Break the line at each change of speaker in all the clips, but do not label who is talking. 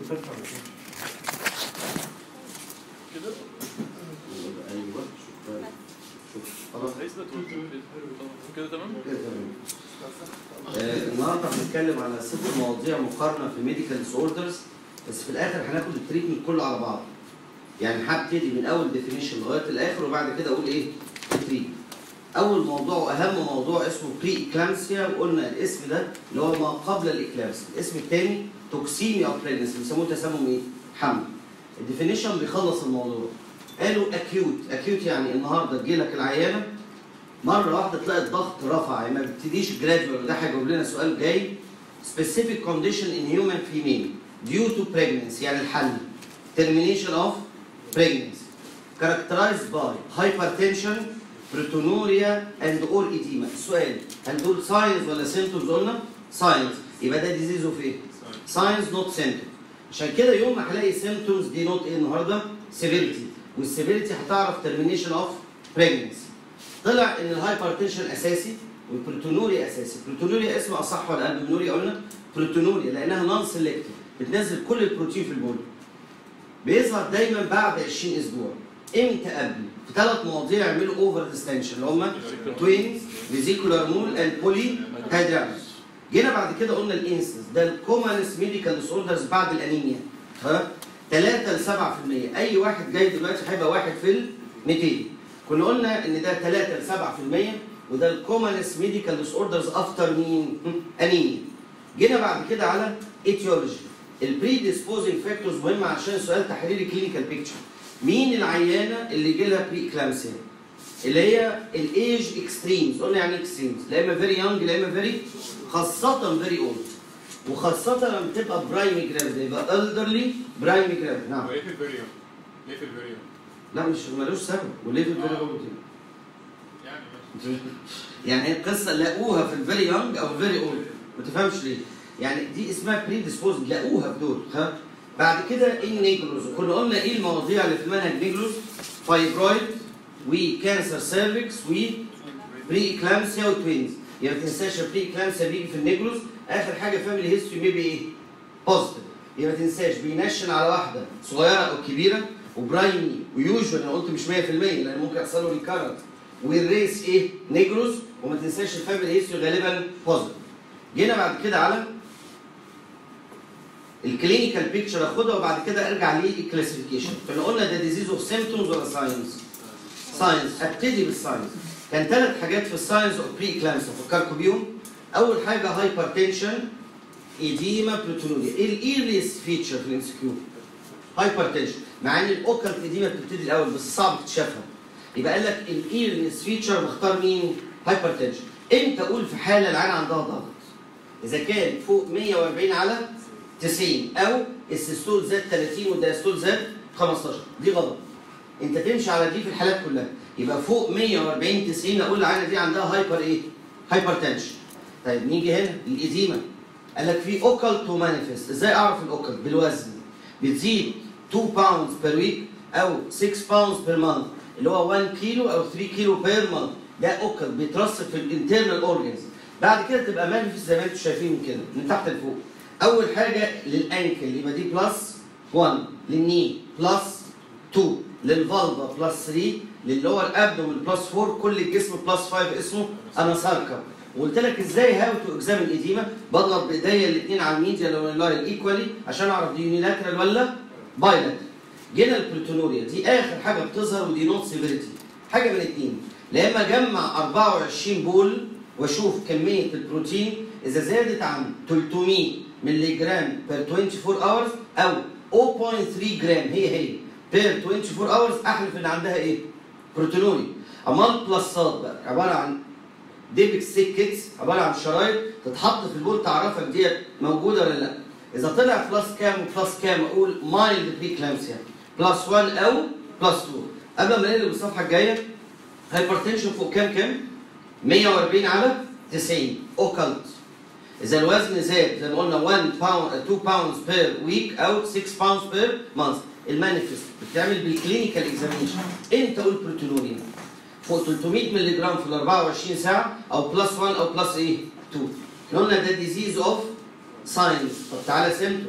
تدفع مفيش
كده
ايوه شكرا شكرا خلاص
هيثبت ولا كده تمام
كده تمام آه، النهارده هنتكلم على ست مواضيع مقارنه في ميديكال ديس اوردرز بس في الاخر هناخد التريتمنت كله على بعض يعني هبتدي من اول ديفينيشن لغايه الاخر وبعد كده اقول ايه التريتمنت اول موضوع واهم موضوع اسمه بري اكلامسيا وقلنا الاسم ده اللي هو ما قبل الاكلامسيا الاسم الثاني توكسيميا اوف بريجنسي بيسموه تسمم ايه حمل الديفينيشن بيخلص الموضوع قالوا اكيوت اكيوت يعني النهارده تجيلك العيانه مره واحده تلاقي الضغط رفع يعني ما بتبتديش جرادوال وده هيجاوب لنا سؤال جاي specific condition in human female due to pregnancy يعني الحل termination of pregnancy characterized by hypertension proteinuria and or edema السؤال هل دول signs ولا symptoms قلنا signs يبقى ده disease of ايه signs not symptoms عشان كده يوم ما هلاقي symptoms دي نوت ايه النهارده severity والسيفيريتي هتعرف termination of pregnancy طلع ان الهايبرتنشن اساسي والبروتونوريا اساسي البروتونوريا اسم اصح ولا البومينوريا قلنا بروتونوريا لانها نون سيلكتيف بتنزل كل البروتين في البول بيظهر دايما بعد 20 اسبوع امتى قبل في ثلاث مواضيع يعملوا اوفر ديستنشن اللي هم توينز فيزيكولار مول اند بولي هيدرامس جينا بعد كده قلنا الانسنس ده الكومنس ميديكال ديس اوردرز بعد الانيميا ها 3 ل 7% اي واحد جاي دلوقتي هيبقى واحد في ال 200 كنا قلنا ان ده 3 ل 7% وده الكومنس ميديكال ديس اوردرز افتر مين؟ انيميا. جينا بعد كده على ايتيولوجي. البري ديسبوزنج فاكتورز مهمه عشان سؤال تحليلي كلينيكال بيكتشر. مين العيانه اللي يجي لها بري اكلامسيا؟ اللي هي الايج اكستريمز، قلنا يعني اكستريمز، لا اما فيري يونج لا اما فيري خاصه فيري اولد. وخاصه لما تبقى برايمي جرافيد يبقى الدرلي برايمي جرافيد، نعم.
وايه في الفيريوم؟ ليه في الفيريوم؟
لا مش ملوش سبب وليه في الفيري اولد؟
يعني ماشي.
يعني هي القصه لقوها في الفيري يونج او الفيري اولد ما تفهمش ليه يعني دي اسمها بري ديسبوز لقوها في دول ها بعد كده النيجروز كنا قلنا ايه المواضيع اللي في المنهج نيجروز فايبرويد وكانسر سيرفكس وبري اكلامسيا وتوينز يعني ما تنساش البري اكلامسيا بيجي في النيجروز اخر حاجه فاميلي هيستوري ميبي ايه بوزيتيف يبقى ما تنساش بينشن على واحده صغيره او كبيره وبرايمي ويوجوال انا قلت مش 100% لان ممكن يحصل له ريكارنت والريس ايه نيجروس وما تنساش الفاميلي هيستوري غالبا بوزيتيف جينا بعد كده على الكلينيكال بيكتشر اخدها وبعد كده ارجع للكلاسيفيكيشن فاحنا قلنا ده ديزيز اوف سيمبتومز ولا ساينس؟ ساينس ابتدي بالساينس كان ثلاث حاجات في الساينس اوف بري اكلامس افكركم بيهم اول حاجه هايبرتنشن ايديما بلوتونوريا ايه الايرليست فيتشر في الانسكيور؟ هايبرتنشن مع ان الاوكلت ايديما بتبتدي الاول بس صعب تكتشفها يبقى قال لك الايرليست فيتشر بختار مين؟ هايبرتنشن امتى اقول في حاله العين عندها ضغط؟ اذا كان فوق 140 على 90 او السيستول زاد 30 والدايستول زاد 15 دي غلط انت تمشي على دي في الحالات كلها يبقى فوق 140 90 اقول العينه دي عندها هايبر ايه؟ هايبر تنشن طيب نيجي هنا الايديما قال لك في اوكلت ومانيفست ازاي اعرف الاوكلت بالوزن بتزيد 2 باوندز بير ويك او 6 باوندز بير مانث اللي هو 1 كيلو او 3 كيلو بير مانث ده اوكل بيترسب في الانترنال اورجنز بعد كده تبقى مانيفست زي ما انتم شايفين كده من تحت لفوق اول حاجه للانكل يبقى دي بلس 1 للني بلس 2 للفالفا بلس 3 للور ابدومن بلس 4 كل الجسم بلس 5 اسمه اناساركم وقلت لك ازاي هاو تو اكزامن ايديما بضغط بايديا الاثنين على الميديا لو اللاين ايكوالي عشان اعرف دي يونيلاترال ولا بايلاترال جينا البروتونوريا دي اخر حاجه بتظهر ودي نوت سيفيريتي حاجه من الاثنين لا اما اجمع 24 بول واشوف كميه البروتين اذا زادت عن 300 مللي جرام بير 24 اورز او 0.3 جرام هي هي بير 24 اورز احلف ان عندها ايه؟ بروتينوريا اما البلسات بقى عباره عن ديبك سيكتس عباره عن شرايط تتحط في البول تعرفك ديت موجوده ولا لا اذا طلع بلس كام وبلس كام اقول مايلد بري كلامسيا بلس 1 او بلس 2 قبل ما نقلب الصفحه الجايه هايبرتنشن فوق كام كام 140 على 90 اوكلت اذا الوزن زاد زي ما قلنا 1 باوند 2 باوندز بير ويك او 6 باوندز بير مانث المانيفست بتعمل بالكلينيكال اكزامينشن امتى اقول بروتينوريا فوق 300 مللي جرام في ال 24 ساعه او بلس 1 او بلس ايه 2 احنا قلنا ده ديزيز اوف ساينس طب تعالى سيمتومز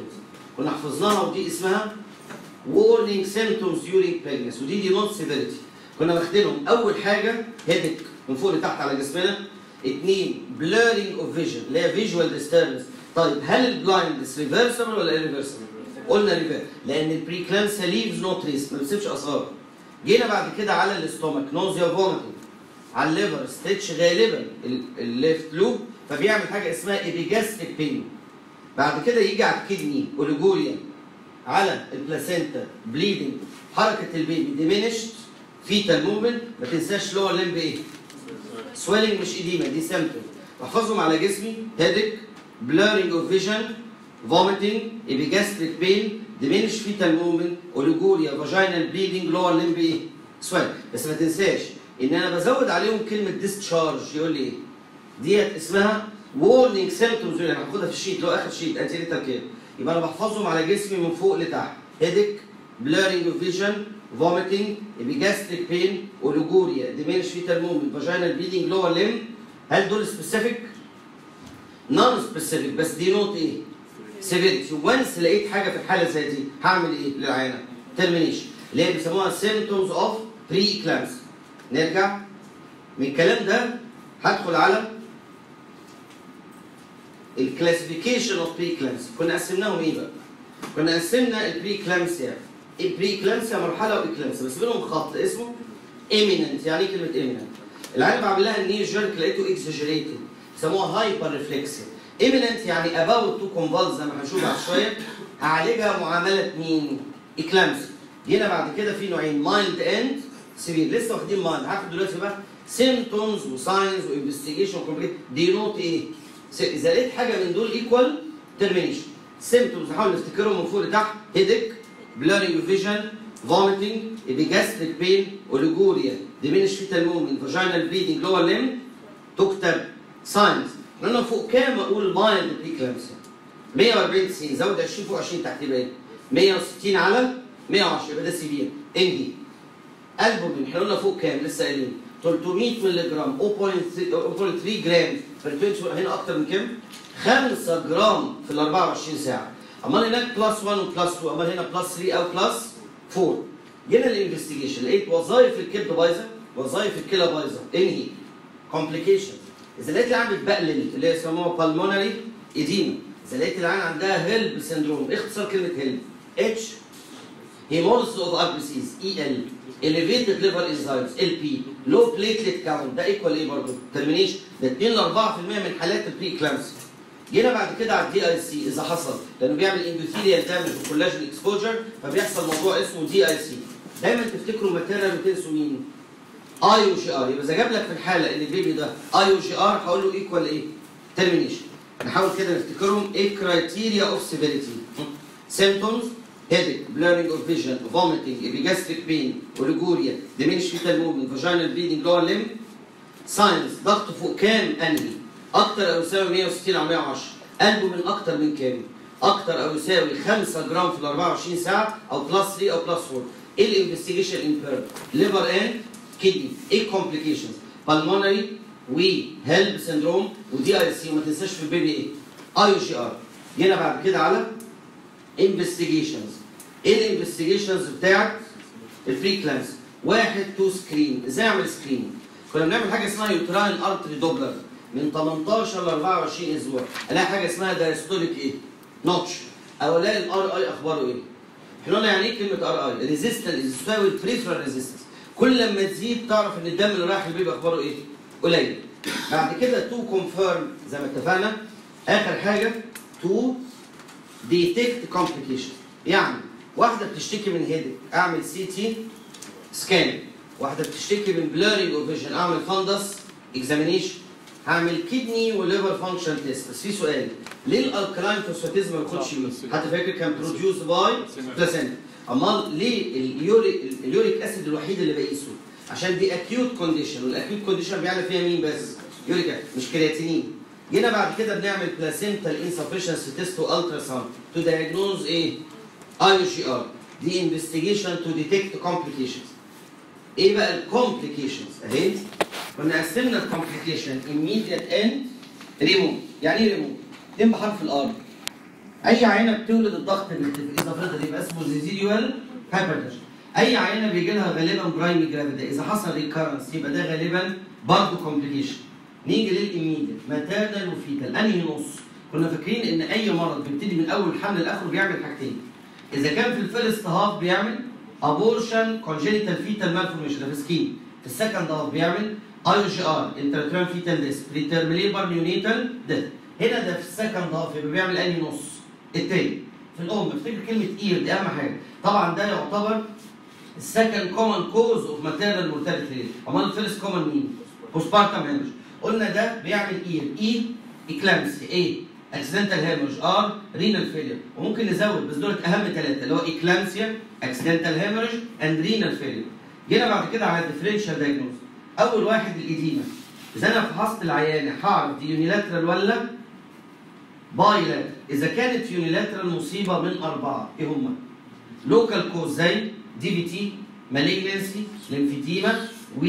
كنا حفظناها ودي اسمها warning symptoms during pregnancy ودي دي نوت severity كنا واخدينهم اول حاجه هيدك من فوق لتحت على جسمنا اثنين blurring of vision اللي هي visual disturbance طيب هل البلايندنس ريفرسبل ولا irreversible؟ قلنا ريفير لان البريكلامسيا ليفز نو تريس ما بتسيبش اثار جينا بعد كده على الاستومك نوزيا فوميتنج على الليفر ستيتش غالبا الليفت لوب فبيعمل حاجه اسمها ايبيجاستيك بين بعد كده يجي على الكدني اوليجوريا على البلاسينتا بليدنج حركه البيبي ديمينشت فيتال موفمنت ما تنساش لور لمب ايه؟ سويلنج مش اديمه دي سيمبتوم بحفظهم على جسمي هيدك blurring of vision vomiting epigastric pain diminished fetal movement oliguria vaginal bleeding lower limb ايه swell بس ما تنساش ان انا بزود عليهم كلمه discharge يقول لي ايه ديت اسمها warning symptoms اللي هناخدها في الشيت اللي هو اخر شيت antenatal care يبقى انا بحفظهم على جسمي من فوق لتحت headache blurring of vision vomiting epigastric pain oliguria diminished fetal movement vaginal bleeding lower limb هل دول specific؟ نون سبيسيفيك بس دي نوت ايه؟ سيفيريتي وانس لقيت حاجه في الحاله زي دي هعمل ايه للعينه؟ ترمينيشن اللي هي بيسموها سيمتومز اوف بري كلامس نرجع من الكلام ده هدخل على الكلاسيفيكيشن اوف بري كلامس كنا قسمناهم ايه بقى؟ كنا قسمنا البري كلامسيا البري كلامسيا مرحله واكلامسيا بس بينهم خط اسمه ايميننت يعني ايه كلمه ايميننت؟ العيال بعمل لها النير جيرك لقيته اكزاجريتد سموها هايبر ريفلكسيا ايميننت يعني اباوت تو كونفالز زي ما هنشوف بعد شويه هعالجها معامله مين؟ اكلامسيا جينا بعد كده في نوعين مايلد اند سيفير لسه واخدين مايلد هاخد دلوقتي بقى سيمتومز وساينز وانفستيجيشن كومبليت دي نوت ايه؟ اذا لقيت حاجه من دول ايكوال ترمينيشن سيمتومز نحاول نفتكرهم من فوق لتحت هيدك blurring فيجن vomiting epigastric pain oliguria diminished fetal movement vaginal bleeding lower limb تكتب ساينز انا فوق كام اقول مايلد بريكلامسيا 140 90 زود 20 فوق 20 تحت يبقى ايه 160 على 110 يبقى ده سيفير انهي البومين احنا قلنا فوق كام لسه قايلين 300 مللي جرام 0.3 جرام فريكوينسي هنا اكتر من كام 5 جرام في ال 24 ساعه امال هناك بلس 1 وبلس 2 امال هنا بلس 3 او بلس 4 جينا الانفستيجيشن لقيت وظائف الكبد بايظه وظائف الكلى بايظه انهي كومبليكيشن اذا لقيت العيان بتبقلل اللي هي يسموها بالمونري اديما اذا لقيت العيان عندها هيلب سندروم اختصار كلمه هيلب اتش هيموليسيس اوف ار بي سيز اي ال elevated liver enzymes ال بي لو platelet count ده ايكوال ايه برضه؟ ترمينيشن ده 2 ل 4% من حالات البري كلامسي جينا بعد كده على الدي اي سي اذا حصل لانه بيعمل اندوثيليال دامج وكولاجين اكسبوجر فبيحصل موضوع اسمه دي اي سي دايما تفتكروا ماتيريال وتنسوا مين؟ اي او جي ار يبقى اذا جاب لك في الحاله ان البيبي ده اي او جي ار هقول له ايكوال ايه؟ ترمينيشن نحاول كده نفتكرهم ايه كرايتيريا اوف سيفيريتي symptoms headache blurring of vision vomiting epigastric pain oliguria diminished fetal movement vaginal bleeding lower limb signs ضغط فوق كام انهي اكتر او يساوي 160 على 110 قلبه من اكتر من كام اكتر او يساوي 5 جرام في ال 24 ساعه او بلس 3 او بلس 4 ايه الانفستيجيشن امبيرد ليفر اند كدني ايه الكومبليكيشنز بالمونري وهيلب سندروم ودي اي سي وما تنساش في البيبي ايه اي جي ار جينا بعد كده على انفستيجيشنز ايه الانفستيجيشنز بتاعت الفري كلانس واحد تو سكرين ازاي اعمل سكرين كنا بنعمل حاجه اسمها يوتراين ارتري دوبلر من 18 ل 24 اسبوع الاقي حاجه اسمها دايستوليك ايه نوتش او الاقي الار اي اخباره ايه احنا قلنا يعني ايه كلمه ار اي ريزيستنس تساوي البريفرال ريزيستنس كل لما تزيد تعرف ان الدم اللي رايح البيبي اخباره ايه قليل بعد كده تو كونفيرم زي ما اتفقنا اخر حاجه تو ديتكت كومبليكيشن يعني واحده بتشتكي من هيدك اعمل سي تي سكان واحده بتشتكي من بلورينج اوف فيجن اعمل فندس اكزامينيشن هعمل كدني وليفر فانكشن تيست بس في سؤال ليه الالكلاين فوسفاتيزم ما ياخدش مين؟ حد فاكر كان بروديوس باي بلاسنتا امال ليه اليوريك اليوريك اسيد الوحيد اللي بقيسه عشان دي اكيوت كونديشن والاكيوت كونديشن بيعمل فيها مين بس؟ يوريك أسيد، مش كرياتينين جينا بعد كده بنعمل بلاسنتال انسفشنسي تيست والترا ساوند تو دايجنوز ايه؟ اي جي ار دي انفستيجيشن تو ديتكت كومبليكيشنز ايه بقى الكومبليكيشنز اهي كنا قسمنا الكومبليكيشن immediate end ريموف يعني ايه ريموف؟ اتنين بحرف الار اي عينه بتولد الضغط بيختفي اذا فضل يبقى اسمه ريزيديوال هايبرتنشن اي عينه بيجي لها غالبا برايمي جرافيدا اذا حصل ريكارنس يبقى ده غالبا برضه كومبليكيشن نيجي للإميديت ماتيرنال وفيتال انهي نص كنا فاكرين ان اي مرض بيبتدي من اول الحمل لاخره بيعمل حاجتين اذا كان في الفيرست هاف بيعمل ابورشن كونجينيتال فيتال مالفورميشن ده في سكين في السكند هاف بيعمل اي جي ار انتراتران فيتال ديس بريتيرم ليبر نيونيتال ديث هنا ده في السكند هاف يبقى بيعمل انهي نص التاني في الام افتكر كلمه اير دي اهم حاجه طبعا ده يعتبر السكند كومن كوز اوف ماتيرنال مورتاليتي ريت امال الفيرست كومن مين؟ بوستبارتم هيمج قلنا ده بيعمل اير اي اكلامسي ايه اكسيدنتال هيمج ار رينال فيلير وممكن نزود بس دول اهم ثلاثه اللي هو اكلامسيا اكسيدنتال هيمج اند رينال فيلير جينا بعد كده على الديفرنشال دايجنوز اول واحد الايديما اذا انا فحصت العيانه هعرف دي يونيلاترال ولا بايلاترال اذا كانت يونيلاترال مصيبه من اربعه ايه هم؟ لوكال كوز زي دي بي تي مالجنسي ليمفيديما و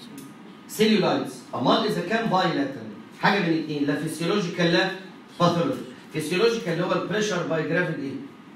سيلولايتس امال اذا كان بايلاترال حاجه من الاثنين لا فيسيولوجيكال لا باثولوجي فيسيولوجيكال اللي هو البريشر باي جرافيد ايه؟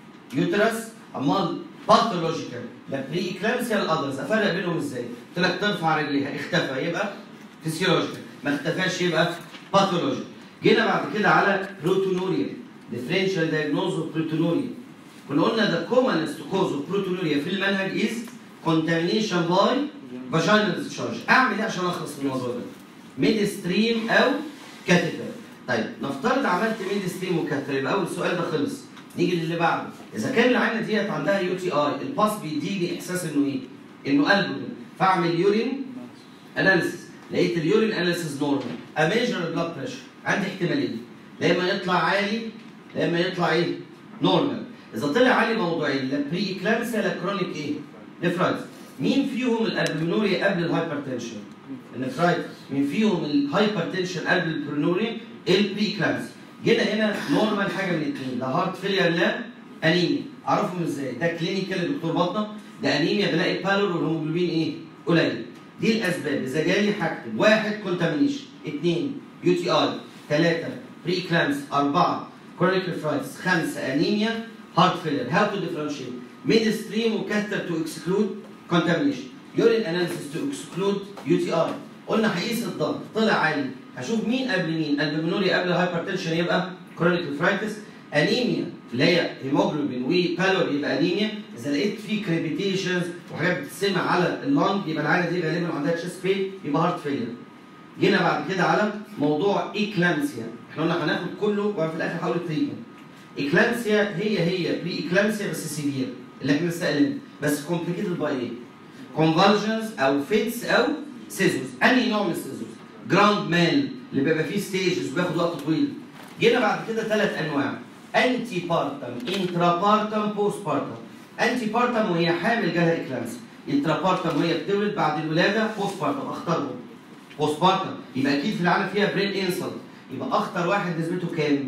يوترس امال باثولوجيكال لا بري اكلامسيا الاذرز افرق بينهم ازاي؟ قلت لك ترفع رجليها اختفى يبقى فيسيولوجيكال ما اختفاش يبقى باثولوجي جينا بعد كده على بروتونوريا ديفرنشال دايجنوز اوف بروتونوريا كنا قلنا ذا كومنست كوز اوف بروتونوريا في المنهج از كونتامينيشن باي فاجينال ديسشارج اعمل ايه عشان اخلص من الموضوع ده؟ ميد ستريم او كاتيتر طيب نفترض عملت ميد ستريم وكاتيتر يبقى اول سؤال ده خلص نيجي للي بعده اذا كان العينه ديت عندها يو تي اي الباس بيديني احساس انه ايه؟ انه قلبه فاعمل يورين اناليسيس لقيت اليورين اناليسيس نورمال اميجر البلاد بريشر عندي احتمالين لا اما يطلع عالي لا اما يطلع ايه؟ نورمال اذا طلع عالي موضوعين لا بري اكلامسيا لا كرونيك ايه؟ نفرايتس مين فيهم الالبومينوريا قبل الهايبرتنشن؟ النفرايتس مين فيهم الهايبرتنشن قبل البرونوريا؟ البري اكلامسيا جينا هنا نورمال حاجه من الاثنين لا هارت فيلير لا انيميا اعرفهم ازاي؟ ده كلينيكال يا دكتور بطنه ده انيميا بلاقي بالور والهيموجلوبين ايه؟ قليل دي الاسباب اذا جالي حاجتين واحد كونتامينيشن اثنين يو تي اي ثلاثه بري كلامس اربعه كرونيك نفرايتس خمسه انيميا هارت فيلر هاو تو ديفرنشيت ميد ستريم وكاثر تو اكسكلود كونتامينيشن يورين اناليسيس تو اكسكلود يو تي اي قلنا هقيس الضغط طلع عالي هشوف مين قبل مين البلمونوريا قبل الهايبرتنشن يبقى كرونيك نفرايتس انيميا اللي هي هيموجلوبين وبالور يبقى انيميا اذا لقيت في كريبيتيشنز وحاجات بتسمع على اللنج يبقى العينه دي غالبا عندها تشيست بين يبقى هارت فيلر جينا بعد كده على موضوع ايكلامسيا احنا قلنا هناخد كله وفي الاخر هقول التريتمنت ايكلامسيا هي هي بري ايكلامسيا بس سيفير اللي احنا لسه قايلين بس كومبليكيتد باي ايه؟ كونفالجنز او فيتس او سيزوس انهي نوع من السيزوس؟ جراوند مان اللي بيبقى فيه ستيجز وبياخد وقت طويل جينا بعد كده ثلاث انواع انتي بارتم انترا بارتم بوست بارتم انتي بارتم وهي حامل جالها اكلامسيا انترا بارتم وهي بتولد بعد الولاده بوست بارتم اختارهم بوست بارتم يبقى اكيد في العالم فيها برين انسلت يبقى اخطر واحد نسبته كام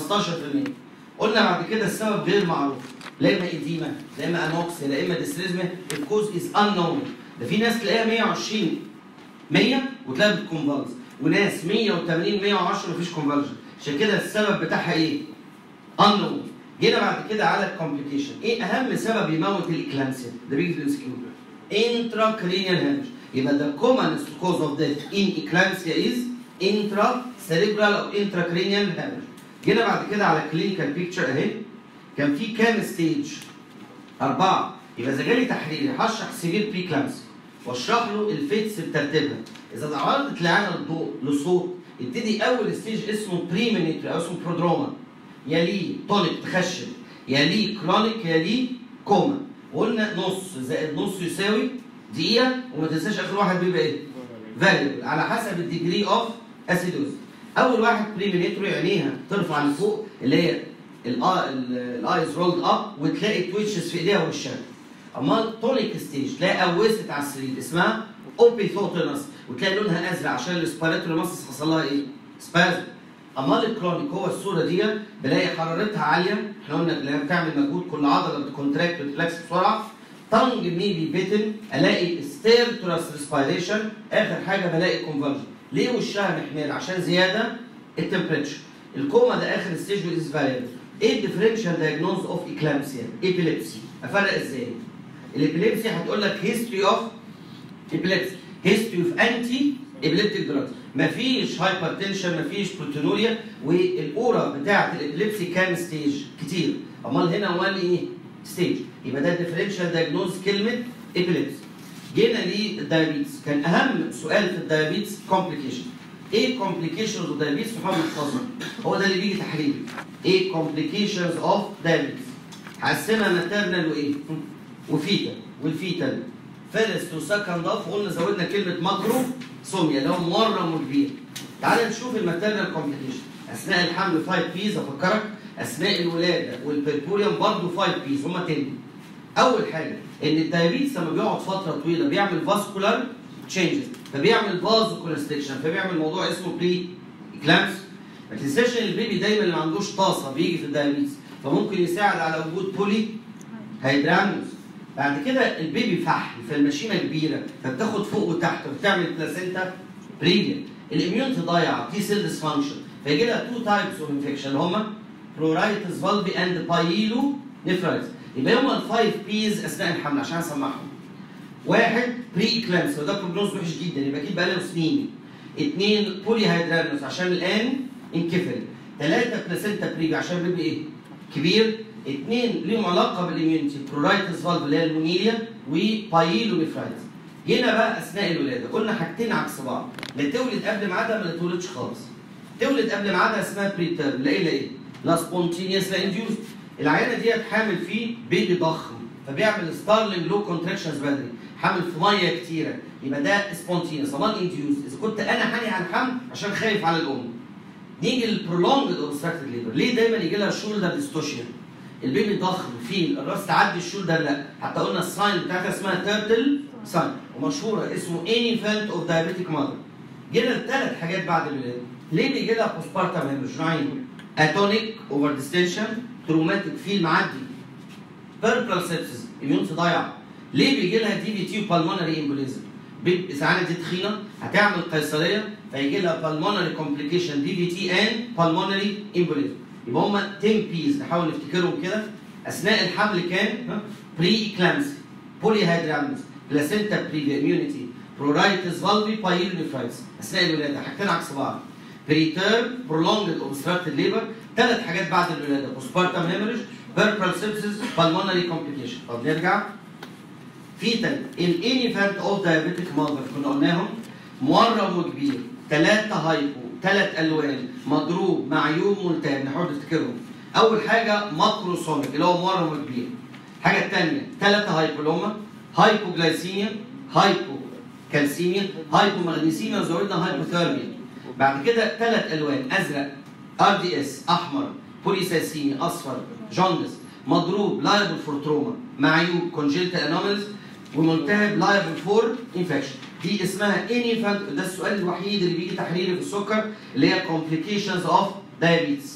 15% قلنا بعد كده السبب غير معروف لا اما ايديما لا اما انوكسيا لا اما ديسريزما الكوز از انون ده في ناس تلاقيها 120 100 وتلاقيها بتكونفالز وناس 180 110 مفيش كونفالجن عشان كده السبب بتاعها ايه؟ انون جينا بعد كده على الكومبليكيشن ايه اهم سبب يموت الاكلامسيا ده بيجي في الانسكيور انترا كرينيال هامج يبقى the commonest cause of death in eclampsia is intra cerebral او intracranial hemorrhage. جينا بعد كده على clinical picture اهي كان في كام ستيج؟ أربعة يبقى إذا جالي تحليل هشرح سيفير بري كلامسيا واشرح له الفيتس بترتيبها إذا تعرضت لعنا الضوء لصوت يبتدي أول ستيج اسمه بريمينيتري أو اسمه برودروما يليه تونيك تخشب يليه كرونيك يليه كوما وقلنا نص زائد نص يساوي دقيقة وما تنساش آخر واحد بيبقى إيه؟ فاليبل على حسب الديجري اوف اسيدوز اول واحد بريمينيتوري عينيها ترفع لفوق اللي هي الايز رولد اب وتلاقي تويتشز في ايديها ووشها اما تونيك ستيج تلاقي قوست على السرير اسمها اوبيثوتينس وتلاقي لونها ازرق عشان السبيراتوري ماسس حصل لها ايه؟ سبازم اما الكرونيك هو الصوره دي بلاقي حرارتها عاليه احنا قلنا لما بتعمل مجهود كل عضله بتكونتراكت وتفلكس بسرعه تنج ميبي بيتن الاقي ستيرتورس ريسبيريشن اخر حاجه بلاقي كونفرجن ليه وشها محمر عشان زياده التمبريتشر الكوما ده اخر ستيج از فاريبل ايه الديفرنشال دايجنوز اوف اكلامسيا ايبيليبسي افرق ازاي الابيليبسي هتقول لك هيستوري اوف epilepsy history of anti epileptic drugs مفيش هايبرتنشن مفيش بروتينوريا والاورا بتاعه الابيليبسي كام ستيج كتير امال هنا امال ايه ستيج يبقى ده ديفرنشال دايجنوز كلمه epilepsy جينا للدايابيتس كان اهم سؤال في الدايابيتس كومبليكيشن ايه كومبليكيشنز اوف دايابيتس محمد حفظها هو ده اللي بيجي تحريري ايه كومبليكيشنز اوف دايابيتس هقسمها ماتيرنال وايه وفيتال والفيتال فيرست وسكند اوف قلنا زودنا كلمه ماكرو سوميا اللي هو مره وكبير تعال نشوف الماتيرنال كومبليكيشن اثناء الحمل 5 بيز افكرك اثناء الولاده والبربوريوم برضه 5 بيز هما تاني اول حاجه ان الدايابيتس لما بيقعد فتره طويله بيعمل فاسكولار تشينجز فبيعمل فازو كونستريكشن فبيعمل موضوع اسمه بري اكلامس ما تنساش ان البيبي دايما اللي ما عندوش طاسه بيجي في الدايابيتس فممكن يساعد على وجود بولي هيدرامنوس بعد كده البيبي فحل فالمشيمه كبيره فبتاخد فوق وتحت وبتعمل بلاسينتا بريليا الاميونتي ضايعه تي سيل ديسفانكشن فيجي لها تو تايبس اوف انفكشن اللي هما برورايتس فالبي اند بايلو نفرايتس يبقى هما الفايف بيز اثناء الحمل عشان اسمعهم واحد بري اكلامس وده بروجنوز وحش جدا يبقى اكيد بقاله سنين اثنين بولي هيدرانوس عشان الان انكفل ثلاثه بلاسينتا بريفي عشان البيبي ايه؟ كبير اثنين ليهم علاقه بالاميونتي برورايتس فالف اللي هي المونيليا وبايلو نفرايتس جينا بقى اثناء الولاده قلنا حاجتين عكس بعض لا تولد قبل ميعادها ما لا تولدش خالص تولد قبل ميعادها اسمها بري تيرم لا ايه لا ايه لا سبونتينيوس لا انديوز العيانه ديت حامل فيه بيبي ضخم فبيعمل ستارلينج لو كونتراكشنز بدري حامل في ميه كتيره يبقى ده سبونتينيوس امال انديوز اذا كنت انا حاني على الحمل عشان خايف على الام نيجي للبرولونجد اوبستراكتد ليبر ليه دايما يجي لها شولدر ديستوشيا البيبي ضخم فيه الراس تعدي الشولدر لا حتى قلنا الساين بتاعتها اسمها تيرتل ساين ومشهوره اسمه انيفانت اوف دايابيتيك ماذر جينا لثلاث حاجات بعد الولاده ليه بيجي لها بوسبارتم هيمرج نوعين اتونيك اوفر ديستنشن تروماتيك فيل معدي بيربرال سيبسس اميونتي ضايعه ليه بيجي لها دي في تي وبالمونري امبوليزم السعانه دي تخينه هتعمل قيصريه فيجي لها بالمونري كومبليكيشن دي في تي ان بالمونري امبوليزم يبقى هم 10 بيز نحاول نفتكرهم كده اثناء الحمل كان بري اكلامسي بولي هيدرامنس بلاسينتا بريفي اميونيتي برورايتس فالفي بايلونيفرايتس اثناء الولاده حاجتين عكس بعض بريتيرم برولونجد اوبستراكتد ليبر ثلاث حاجات بعد الولاده بوسبارتم هيمرج بيربرال سيبسس بالمونري كومبليكيشن طب نرجع فيتال الانيفانت اوف دايابيتيك ماذر كنا قلناهم مورم وكبير ثلاثة هايبو ثلاث الوان مضروب معيوب ملتهب نحاول نفتكرهم اول حاجه ماكروسوميك اللي هو مورم وكبير الحاجه الثانيه ثلاثة هايبو اللي هم هايبوجلايسيميا هايبو كالسيميا هايبو مغنيسيميا وزودنا هايبوثيرميا بعد كده ثلاث الوان ازرق ار دي اس احمر بوليساسيمي اصفر جوندس مضروب لايبل فور تروما معيوب كونجيتال انومالز وملتهب لايبل فور انفكشن دي اسمها انيفانت ده السؤال الوحيد اللي بيجي تحريري في السكر اللي هي complications اوف diabetes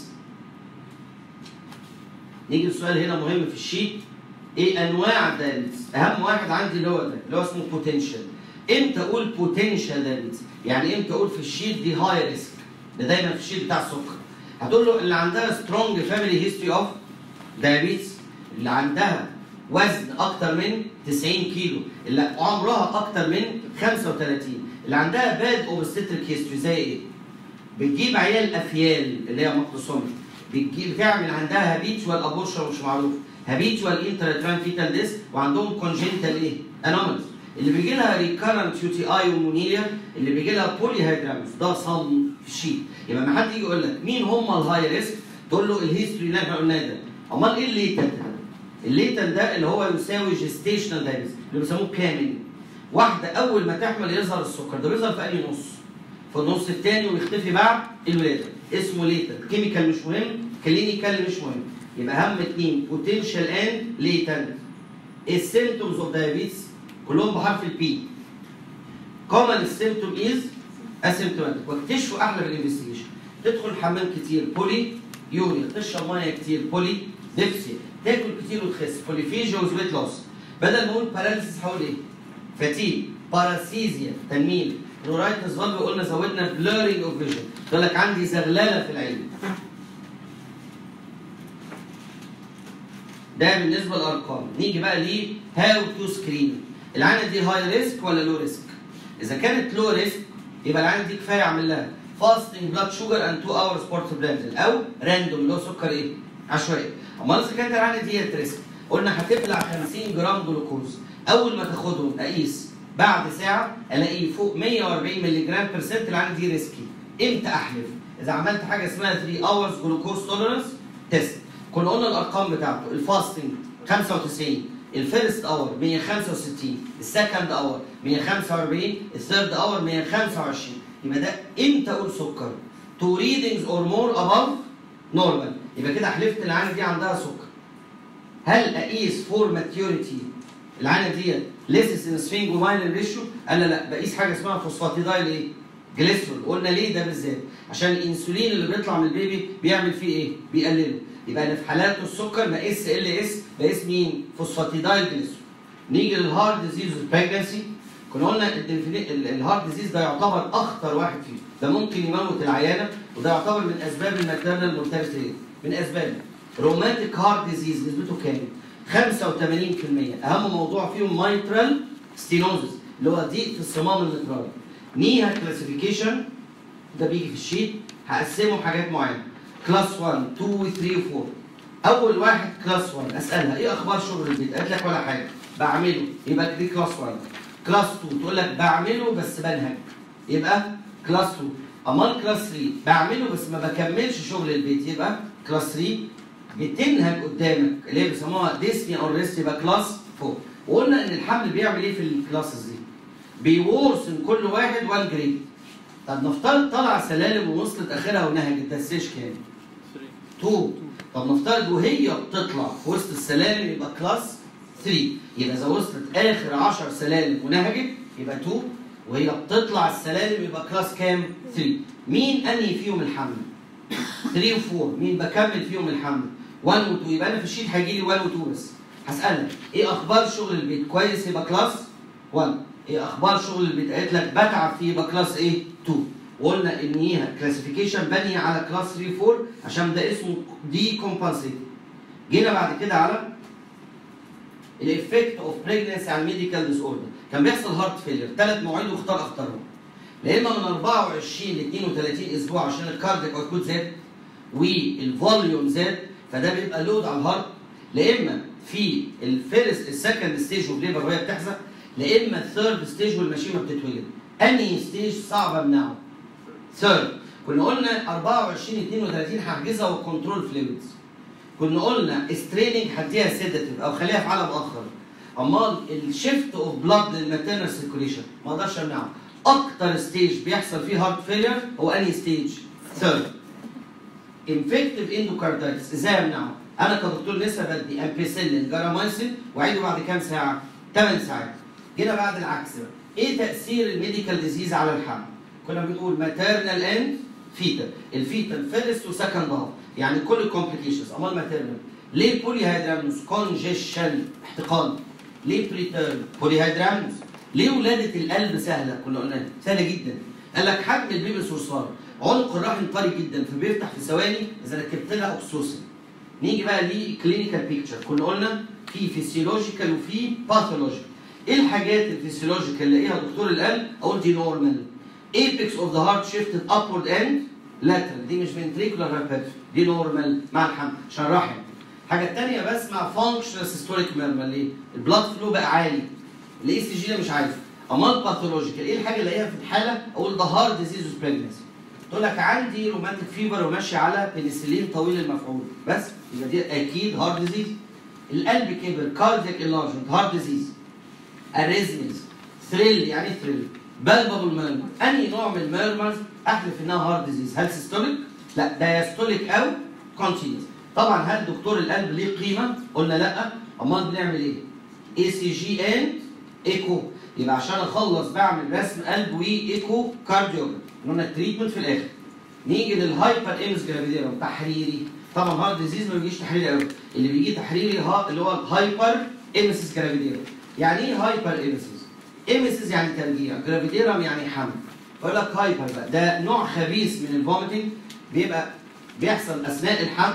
نيجي السؤال هنا مهم في الشيت ايه انواع الدايابيتس اهم واحد عندي اللي هو ده اللي هو اسمه بوتنشال امتى اقول بوتنشال دايابيتس يعني امتى اقول في الشيت دي هاي ريسك ده دايما في الشيت بتاع السكر هتقول له اللي عندها سترونج فاميلي هيستوري اوف دايابيتس اللي عندها وزن اكتر من 90 كيلو اللي عمرها اكتر من 35 اللي عندها باد اوبستريك هيستوري زي ايه؟ بتجيب عيال افيال اللي هي مقتصومي بتجيب بتعمل عندها هابيتوال ابورشن مش معروف هابيتوال انتراتران فيتال ديس وعندهم كونجنتال ايه؟ انومالز اللي بيجي لها ريكارنت يو تي اي ومونيليا اللي بيجي لها بولي هيدرامز ده صم في الشيت يبقى ما حد يجي يقول لك مين هم الهاي ريسك تقول له الهيستوري اللي احنا قلناه ده امال ايه الليتنت الليتن ده اللي هو يساوي جيستيشنال دايبيتس اللي بيسموه كامل واحده اول ما تحمل يظهر السكر ده بيظهر في اي نص في النص الثاني ويختفي بعد الولاده اسمه ليتن كيميكال مش مهم كلينيكال مش مهم يبقى اهم اثنين بوتنشال اند ليتن السيمتومز اوف دايابيتس كلهم بحرف البي كومن السيمتوم از اسيمتوماتيك واكتشفوا احلى في الانفستيجيشن تدخل حمام كتير بولي يوريا تشرب ميه كتير بولي ديفسي تاكل كتير وتخس بوليفيجيا وزويت لوس بدل ما اقول باراليسيس هقول ايه؟ فتيج باراسيزيا تنميل رورايتس فالف قلنا زودنا بلورينج اوف فيجن يقول لك عندي زغلله في العين ده بالنسبه للارقام نيجي بقى ليه هاو تو سكرين العينه دي هاي ريسك ولا لو ريسك اذا كانت لو ريسك يبقى العينه دي كفايه اعمل لها فاستنج بلاد شوجر اند 2 اور سبورت بلازل او راندوم اللي هو سكر ايه عشوائي امال اذا كانت العينه دي ريسك قلنا هتبلع 50 جرام جلوكوز اول ما تاخدهم اقيس بعد ساعه الاقيه فوق 140 مللي جرام بيرسنت العينه دي ريسكي امتى احلف اذا عملت حاجه اسمها 3 اورز جلوكوز توليرنس تيست كنا قلنا الارقام بتاعته الفاستنج 95 الفيرست اور 165 السكند اور 145 الثيرد اور 125 يبقى ده امتى اقول سكر؟ تو ريدنجز اور مور اباف نورمال يبقى كده حلفت العينه دي عندها سكر هل اقيس فور ماتيوريتي العينه ديت ليسس ان سفينجومايلين ريشيو قال لا لا بقيس حاجه اسمها فوسفاتيدايل ايه؟ جليسرول قلنا ليه ده بالذات؟ عشان الانسولين اللي بيطلع من البيبي بيعمل فيه ايه؟ بيقلله يبقى انا في حالات السكر بقيس ال اس بقيس مين؟ فوسفاتيدايل جليسرول نيجي للهارت ديزيز والبريجنسي كنا قلنا الديفيني- ال- الهارت ديزيز ده يعتبر اخطر واحد فيه ده ممكن يموت العيانه وده يعتبر من اسباب الماتيرنال مورتاليتي من اسباب روماتيك هارت ديزيز نسبته كام؟ 85% اهم موضوع فيهم مايترال ستينوزس اللي هو ضيق في الصمام المترالي نيها كلاسيفيكيشن ده بيجي في الشيت هقسمه حاجات معينه كلاس 1 2 و 3 و 4 اول واحد كلاس 1 اسالها ايه اخبار شغل البيت قالت لك ولا حاجه بعمله يبقى دي كلاس 1 كلاس 2 تقول لك بعمله بس بنهج يبقى كلاس 2 امال كلاس 3 بعمله بس ما بكملش شغل البيت يبقى كلاس 3 بتنهج قدامك اللي هي بيسموها ديسني او ريست يبقى كلاس 4 وقلنا ان الحمل بيعمل ايه في الكلاسز دي؟ بيورثن كل واحد 1 جريد طب نفترض طلع سلالم ووصلت اخرها ونهجت ده السيش كام؟ 2 طب نفترض وهي بتطلع في وسط السلالم يبقى كلاس 3 يبقى اذا وصلت اخر 10 سلالم ونهجت يبقى 2 وهي بتطلع السلالم يبقى كلاس كام؟ 3 مين انهي فيهم الحمل؟ 3 و 4 مين بكمل فيهم الحمل؟ 1 و 2 يبقى انا في الشيت هيجي لي 1 و 2 بس هسالك ايه اخبار شغل البيت؟ كويس يبقى كلاس 1 ايه اخبار شغل البيت؟ قالت لك بتعب فيه يبقى كلاس ايه؟ 2 وقلنا ان هي كلاسيفيكيشن بني على كلاس 3 4 عشان ده اسمه دي كومبنسيت جينا بعد كده على الافكت اوف بريجنسي على الميديكال ديس اوردر كان بيحصل هارت فيلير ثلاث مواعيد واختار اختارهم لا اما من 24 ل 32 اسبوع عشان الكاردياك اوتبوت زاد والفوليوم زاد فده بيبقى لود على الهارت لا اما في الفيرست السكند ستيج اوف ليبر وهي بتحزق لا اما الثيرد ستيج والماشينه بتتولد انهي ستيج صعب امنعه ثيرد كنا قلنا 24 32 هحجزها وكنترول فلويدز كنا قلنا ستريننج هديها سيداتيف او خليها في عالم اخر امال الشيفت اوف بلاد للماتيرنال سيركوليشن ما اقدرش امنعه اكتر ستيج بيحصل فيه هارت فيلير هو انهي ستيج؟ ثيرد انفكتيف اندوكاردايتس ازاي امنعه؟ انا كدكتور لسه بدي امبيسيلين جرامايسين واعيده بعد كام ساعه؟ 8 ساعات جينا بعد العكس بقى ايه تاثير الميديكال ديزيز على الحمل؟ كنا بنقول ماتيرنال اند فيتال الفيتال فيرست وسكند هاف يعني كل الكومبليكيشنز امال ماتيرنال ليه بولي هيدرامنوس كونجيشن احتقان ليه بريتيرن بولي هيدرامنوس ليه ولاده القلب سهله كنا قلنا سهله جدا قال لك حجم البيبي صرصار عنق الرحم طري جدا فبيفتح في ثواني اذا ركبت لها اوكسوسين نيجي بقى لكلينيكال بيكتشر كنا قلنا في فيسيولوجيكال وفي باثولوجيكال ايه الحاجات الفيسيولوجيكال اللي لاقيها دكتور القلب اقول دي نورمال apex of the heart shifted upward and lateral دي مش ventricular hypertrophy دي نورمال مع الحمل عشان الرحم الحاجه الثانيه بسمع functional systolic murmur ليه؟ البلاد فلو بقى عالي الاي سي جي ده مش عارف امال باثولوجيكال ايه الحاجه اللي الاقيها في الحاله اقول ده هارت ديزيز بريجنسي تقول لك عندي روماتيك فيبر وماشي على بنسلين طويل المفعول بس يبقى دي اكيد هارت ديزيز القلب كبر كاردياك انلارجمنت هارت ديزيز اريزمز ثريل يعني ثريل بالبابل ميرمر انهي نوع من الميرمرز احلف انها هارت ديزيز هل سيستوليك؟ لا دايستوليك او كونتينوس طبعا هل دكتور القلب ليه قيمه؟ قلنا لا امال بنعمل ايه؟ اي سي جي اند ايكو يبقى عشان اخلص بعمل رسم قلب وايكو كارديوجرام قلنا التريتمنت في الاخر نيجي للهايبر ايمس جرافيديرم تحريري طبعا هارت ديزيز ما بيجيش تحريري قوي اللي بيجي تحريري ها اللي هو الهايبر ايمسيس جرافيديرم يعني ايه هايبر ايمسيس؟ ايمسيس يعني ترجيع جرافيديرم يعني حمل فيقول لك هايبر بقى ده نوع خبيث من الفوميتنج بيبقى بيحصل اثناء الحمل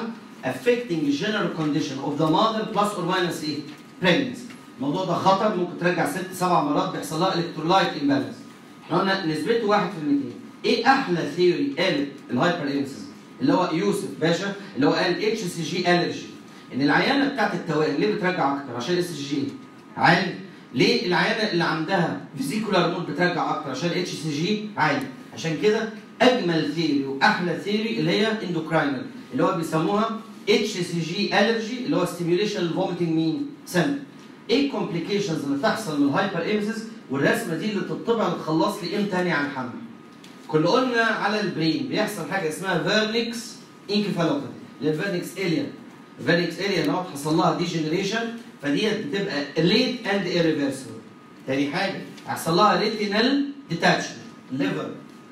affecting general condition of the mother plus or minus ايه pregnancy الموضوع ده خطر ممكن ترجع ست سبع مرات بيحصل لها الكترولايت امبالانس احنا قلنا نسبته 1 في 200 ايه احلى ثيوري قالت الهايبر انسز اللي هو يوسف باشا اللي هو قال اتش سي جي الرجي ان العيانه بتاعت التوائم ليه بترجع اكتر عشان اس جي عالي ليه العيانه اللي عندها فيزيكولار مود بترجع اكتر عشان اتش سي جي عالي عشان كده اجمل ثيوري واحلى ثيوري اللي هي اندوكراينال اللي هو بيسموها اتش سي جي الرجي اللي هو ستيميوليشن الفوميتنج مين سنتر ايه الكومبليكيشنز اللي بتحصل من الهايبر ايمسيس والرسمه دي اللي تطبع تخلص لي امتى تاني عن الحمل كنا قلنا على البرين بيحصل حاجه اسمها فيرنكس انكفالوباثي اللي هي فيرنكس اليا فيرنكس اليا لو حصل لها ديجنريشن فديت بتبقى ليت اند irreversible تاني حاجه هيحصل لها ريتينال ديتاتشمنت ليفر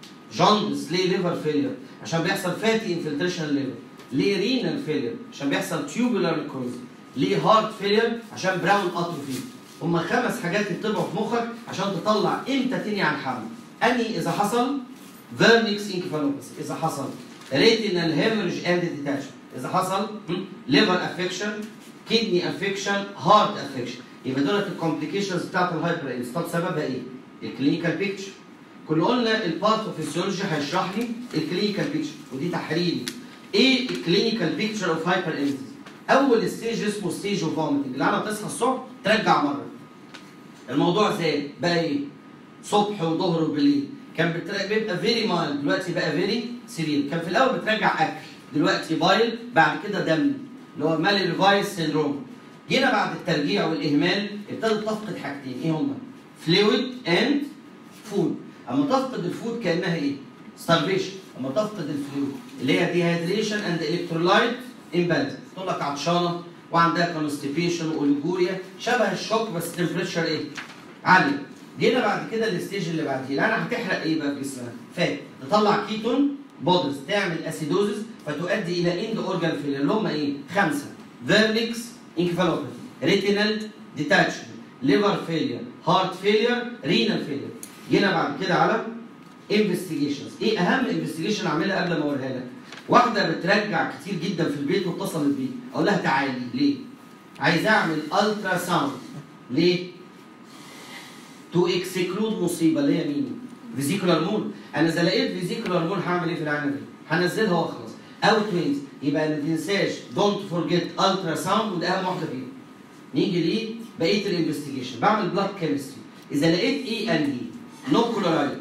جوندس ليه ليفر فيلير عشان بيحصل فاتي انفلتريشن ليفر ليه رينال فيلير عشان بيحصل تيوبولار نيكروز ليه هارت فيلير عشان براون اتروفي هما خمس حاجات يطبعوا في مخك عشان تطلع امتى تنهي عن الحمل اني اذا حصل فيرنكس انكفالوباثي اذا حصل ريتينال هيموريج اند ديتاتشمنت اذا حصل ليفر افكشن كدني افكشن هارت افكشن يبقى دولت الكومبليكيشنز بتاعت الهايبر ايدز طب سببها ايه؟ الكلينيكال بيكتشر كنا قلنا الباثوفيسيولوجي هيشرح لي الكلينيكال بيكتشر ودي تحريري ايه الكلينيكال بيكتشر اوف هايبر ايدز؟ اول ستيج اسمه ستيج اوف فوميتنج اللي انا تصحى الصبح ترجع مره الموضوع زاد بقى ايه؟ صبح وظهر وبالليل كان بتر- بيبقى فيري مايلد دلوقتي بقى فيري سيفير كان في الاول بترجع اكل دلوقتي بايل بعد كده دم اللي هو مالي ريفايس سيندروم جينا بعد الترجيع والاهمال ابتدت تفقد حاجتين ايه هما؟ فلويد اند فود اما تفقد الفود كانها ايه؟ ستارفيشن اما تفقد الفلويد اللي هي ديهايدريشن اند الكترولايت امبالانس تقول لك عطشانه وعندها كونستيبيشن واوليجوريا شبه الشوك بس تمبريتشر ايه؟ عاليه جينا بعد كده الستيج اللي بعديه الان هتحرق ايه بقى في جسمها؟ فات تطلع كيتون بودز تعمل اسيدوزس فتؤدي الى اند اورجان فيلر اللي هم ايه؟ خمسه فيرنكس انكفالوباثي ريتينال ديتاتشمنت ليفر فيلير هارت فيلير رينال فيلير جينا بعد كده على انفستيجيشنز ايه اهم انفستيجيشن اعملها قبل ما اوريها لك واحده بترجع كتير جدا في البيت واتصلت بيه اقول لها تعالي ليه عايز اعمل الترا ساوند ليه تو اكسكلود مصيبه اللي هي مين فيزيكولار مون انا اذا لقيت فيزيكولار مون هعمل ايه في العينه دي هنزلها واخلص اوت وينز يبقى ما تنساش دونت فورجيت الترا ساوند وده اهم واحده فيهم نيجي ليه بقيه الانفستيجيشن بعمل بلاد كيمستري اذا لقيت ايه انهي نو كلورايد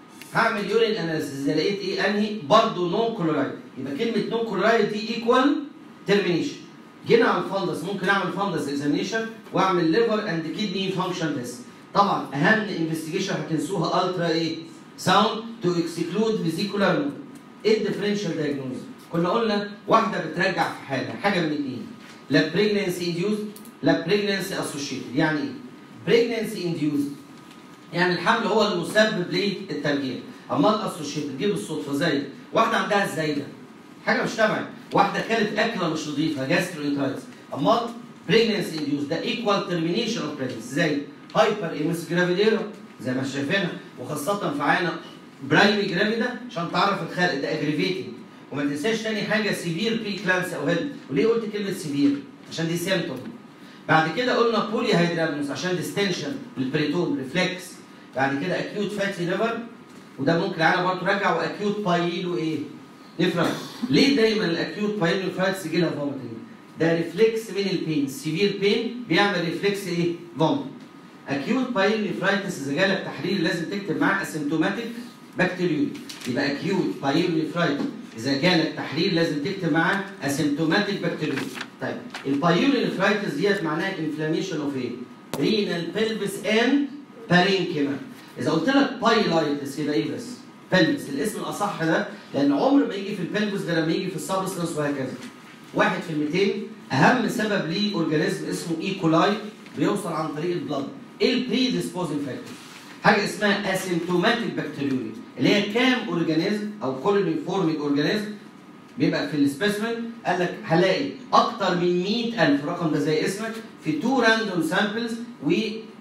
هعمل يورين اناليسيس اذا لقيت ايه انهي برضه نون كلورايد يبقى كلمه نون كلورايد دي ايكوال ترمينيشن جينا على الفندس ممكن اعمل فندس اكزامينيشن واعمل ليفر اند كيدني فانكشن تيست طبعا اهم انفستيجيشن هتنسوها الترا ايه ساوند تو اكسكلود فيزيكولار مود ايه الديفرنشال دايجنوز كنا قلنا واحده بترجع في حاجه حاجه من الاثنين لا بريجنسي انديوز لا بريجنسي اسوشيتد يعني ايه بريجنسي انديوز يعني الحمل هو المسبب للترجيع اما الاسوشيتد دي بالصدفه زي واحده عندها الزايده حاجه مش تبعي واحده كانت اكله مش نظيفه جاستروانترايتس اما بريجنسي انديوز ده ايكوال ترمينيشن اوف بريجنسي زي هايبر ايمس جرافيديرا زي ما شايفينها وخاصه في عينه برايمي جرافيدا عشان تعرف الخلق ده اجريفيتنج وما تنساش تاني حاجه سيفير بري كلامس او هيد وليه قلت كلمه سيفير عشان دي سيمتوم بعد كده قلنا بولي هيدرامنوس عشان ديستنشن بالبريتون ريفلكس بعد كده اكيوت فاتي ليفر وده ممكن على برضه راجع واكيوت بايلو ايه؟ نفرق ليه دايما الاكيوت بايلو نفرايتس يجي لها فوميتنج؟ ده ريفلكس من البين سيفير بين بيعمل ريفلكس ايه؟ فومت اكيوت بايلو نفرايتس اذا جالك تحليل لازم تكتب معاه اسيمتوماتيك بكتيريوري يبقى اكيوت بايلو نفرايتس اذا جالك تحليل لازم تكتب معاه اسيمتوماتيك بكتيريوري طيب البايلو نفرايتس ديت معناها انفلاميشن اوف ايه؟ رينال بيلفس اند بارينكيما اذا قلت لك بايلايتس يبقى ايه بس؟ بلفس الاسم الاصح ده لان عمر ما يجي في البلفس ده لما يجي في السبستنس وهكذا واحد في الميتين اهم سبب ليه اورجانيزم اسمه ايكولاي بيوصل عن طريق البلد ايه البري ديسبوزنج فاكتور حاجه اسمها اسيمتوماتيك بكتيريوري اللي هي كام اورجانيزم او كولوني فورميك اورجانيزم بيبقى في السبيسمن قال لك هلاقي اكتر من 100000 الرقم ده زي اسمك في تو راندوم سامبلز و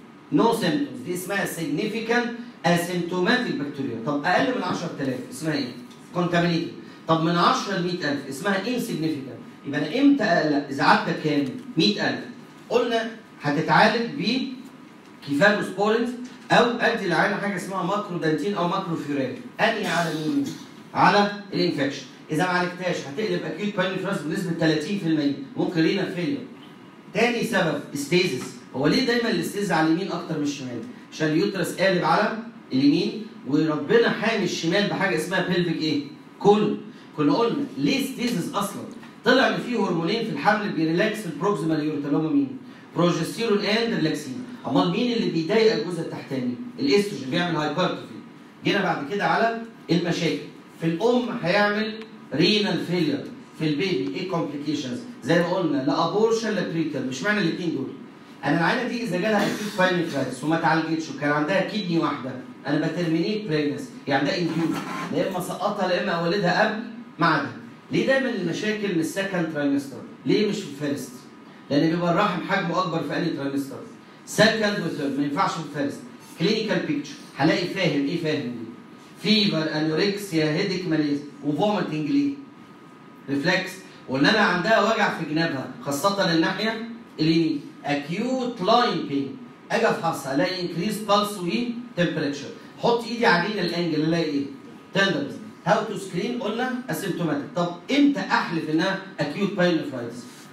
نو سيمبتومز دي اسمها significant asymptomatic بكتيريا طب اقل من 10000 اسمها ايه؟ contaminated طب من 10 ل 100000 اسمها insignificant يبقى انا امتى اقلق اذا عدى كام 100000 قلنا هتتعالج ب كيفالوسبورينز او ادي العينه حاجه اسمها ماكرو دانتين او ماكرو فيوران انهي على مين على الانفكشن اذا ما عالجتهاش هتقلب اكيوت باينفراس بنسبه 30% ممكن رينا فيلير تاني سبب ستيزس هو ليه دايما الاستيزس على اليمين اكتر من الشمال عشان اليوترس قالب على اليمين وربنا حامي الشمال بحاجه اسمها بيلفيك ايه كولون كنا قلنا ليه ستيزس اصلا طلع ان في هرمونين في الحمل بيريلاكس البروكسيمال يوريتا اللي هم مين بروجستيرون اند ريلاكسين امال مين اللي بيضايق الجزء التحتاني الاستروجين بيعمل هايبرتروفي جينا بعد كده على المشاكل في الام هيعمل رينال فيلير في البيبي ايه كومبليكيشنز زي ما قلنا لا ابورشن لا بريتر مش معنى الاثنين دول انا العينه دي اذا جالها اكيد باينفرايتس وما اتعالجتش وكان عندها كدني واحده انا بترمينيت بريجنس يعني ده انفيوز لا اما سقطها لا اما اولدها قبل ميعادها ليه دايما المشاكل من السكند ترايمستر ليه مش في الفيرست لان بيبقى الرحم حجمه اكبر في انهي ترايمستر سكند وثيرد ما ينفعش في الفيرست كلينيكال بيكتشر هلاقي فاهم ايه فاهم دي فيفر انوركسيا هيديك ماليز وفوميتنج ليه ريفلكس وان انا عندها وجع في جنابها خاصه الناحيه اليمين اكيوت لاين بين اجي افحصها الاقي انكريز بالس وتمبريتشر حط ايدي على رينا الانجل الاقي ايه تندرز هاو تو سكرين قلنا اسيمتوماتيك طب امتى احلف انها اكيوت بايلوفرايتس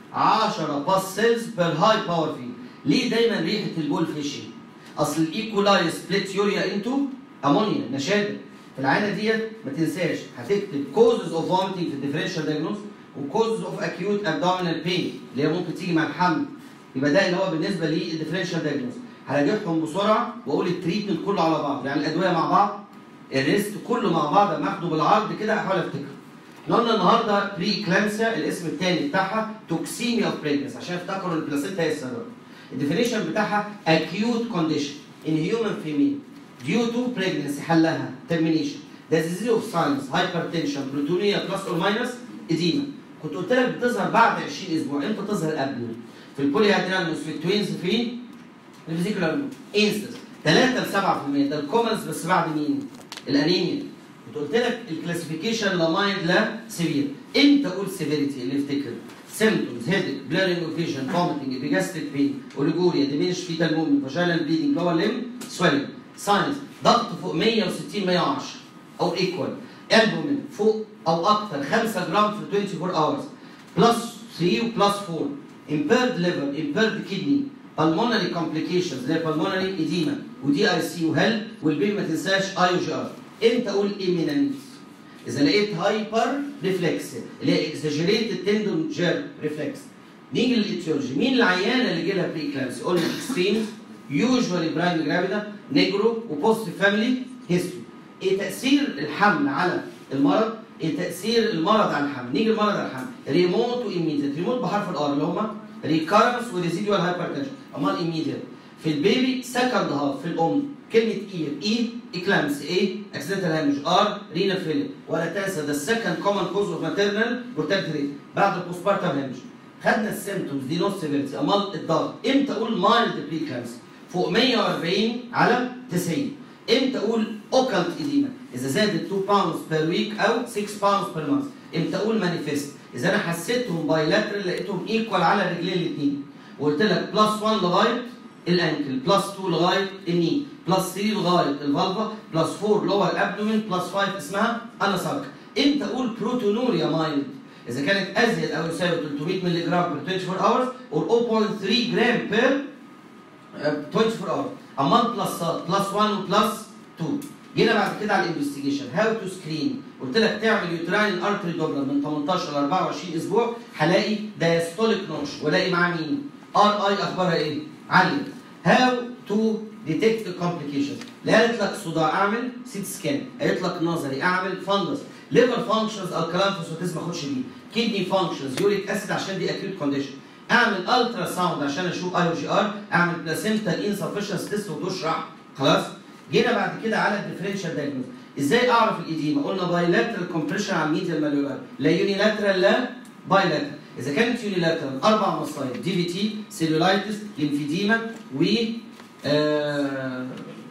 10 باس سيلز بير هاي باور فيه ليه دايما ريحه البول فيشنج اصل الايكولاي سبليت يوريا انتو امونيا نشاده في العينه ديت ما تنساش هتكتب كوزز اوف فوميتنج في الديفرنشال دايجنوز وكوزز اوف اكيوت ابدومينال بين اللي هي ممكن تيجي مع الحمل يبقى ده اللي هو بالنسبه للديفرنشال دايجنوز هراجعهم بسرعه واقول التريتمنت كله على بعض يعني الادويه مع بعض الريست كله مع بعض لما اخده بالعرض كده احاول افتكر احنا قلنا النهارده بري كلامسيا الاسم الثاني بتاعها توكسيميا اوف بريجنس عشان افتكروا ان البلاسينتا هي السبب الديفينيشن بتاعها acute condition in human female due to pregnancy حلها termination the disease of science hypertension proteinuria plus or minus edema كنت قلت لك بتظهر بعد 20 اسبوع امتى تظهر قبل في البولي ادرينالوس في التوينز في الفيزيكولار انستنس 3 ل 7% ده الكومنز بس بعد مين؟ الانيميا كنت قلت لك الكلاسيفيكيشن لا مايند لا سيفير امتى اقول سيفيريتي اللي افتكر symptoms headache blurring of vision vomiting epigastric pain oliguria diminished fetal movement vaginal bleeding lower limb swelling signs ضغط فوق 160 110 او equal albumin فوق او اكثر 5 جرام في 24 hours بلس 3 وبلس 4 impaired liver impaired kidney pulmonary complications زي pulmonary edema ودي اي سي وهل والبي ما تنساش اي جي ار امتى اقول imminent اذا لقيت هايبر ريفلكس اللي هي اكزاجيريتد تندون جير ريفلكس نيجي للايتيولوجي مين العيانه اللي جالها بري كلامسي قلنا اكستريم يوجوالي برايم جرافيدا نيجرو وبوست فاميلي هيستوري ايه تاثير الحمل على المرض ايه تاثير المرض على الحمل نيجي المرض على الحمل ريموت وايميديت ريموت بحرف الار اللي هما ريكارنس وريزيدوال هايبرتنشن امال ايميديت في البيبي سكند هاف في الام كلمة اي اي اكلامس اي اكسيدنتال هامج ار رينا فيلر ولا تنسى ده السكند كومن كوز اوف ماتيرنال مورتاليتي ريت بعد البوستبارتم هامج خدنا السيمتومز دي نوت سيفيرتي امال الضغط امتى اقول مايلد بري كلامس فوق 140 على 90 امتى اقول اوكالت اديما اذا زادت 2 باوندز بير ويك او 6 باوندز بير مانث امتى اقول مانيفيست اذا انا حسيتهم بايلاترال لقيتهم ايكوال على الرجلين الاثنين وقلت لك بلس 1 لغايه الانكل بلس 2 لغايه الني بلس 3 لغايه الفالفا بلس 4 لور ابدومين بلس 5 اسمها اناسارك امتى اقول بروتونوريا مايلد اذا كانت ازيد او يساوي 300 مللي جرام بير 24 اورز اور 0.3 جرام بير 24 اورز امال بلسات بلس 1 وبلس 2 جينا بعد كده على الانفستيجيشن هاو تو سكرين قلت لك تعمل يوتراين ارتري دوبلر من 18 ل 24 اسبوع هلاقي دايستوليك نوش والاقي معاه مين؟ ار اي اخبارها ايه؟ عاليه هاو تو ديتكت كومبليكيشنز لا قالت لك صداع اعمل سيت سكان قالت لك نظري اعمل فندس ليفر فانكشنز الكلام فوسفاتيز ما اخدش بيه كدني فانكشنز يوريك اسيد عشان دي اكيوت كونديشن اعمل الترا ساوند عشان اشوف اي او جي ار اعمل بلاسينتا انسفشنس تيست وتشرح خلاص جينا بعد كده على الديفرنشال دايجنوز ازاي اعرف الاديمه قلنا بايلاترال كومبريشن على الميديال ماليولار لا يونيلاترال لا بايلاترال اذا كانت يونيلاترال اربع مصايب دي في تي سيلولايتس ليمفيديما و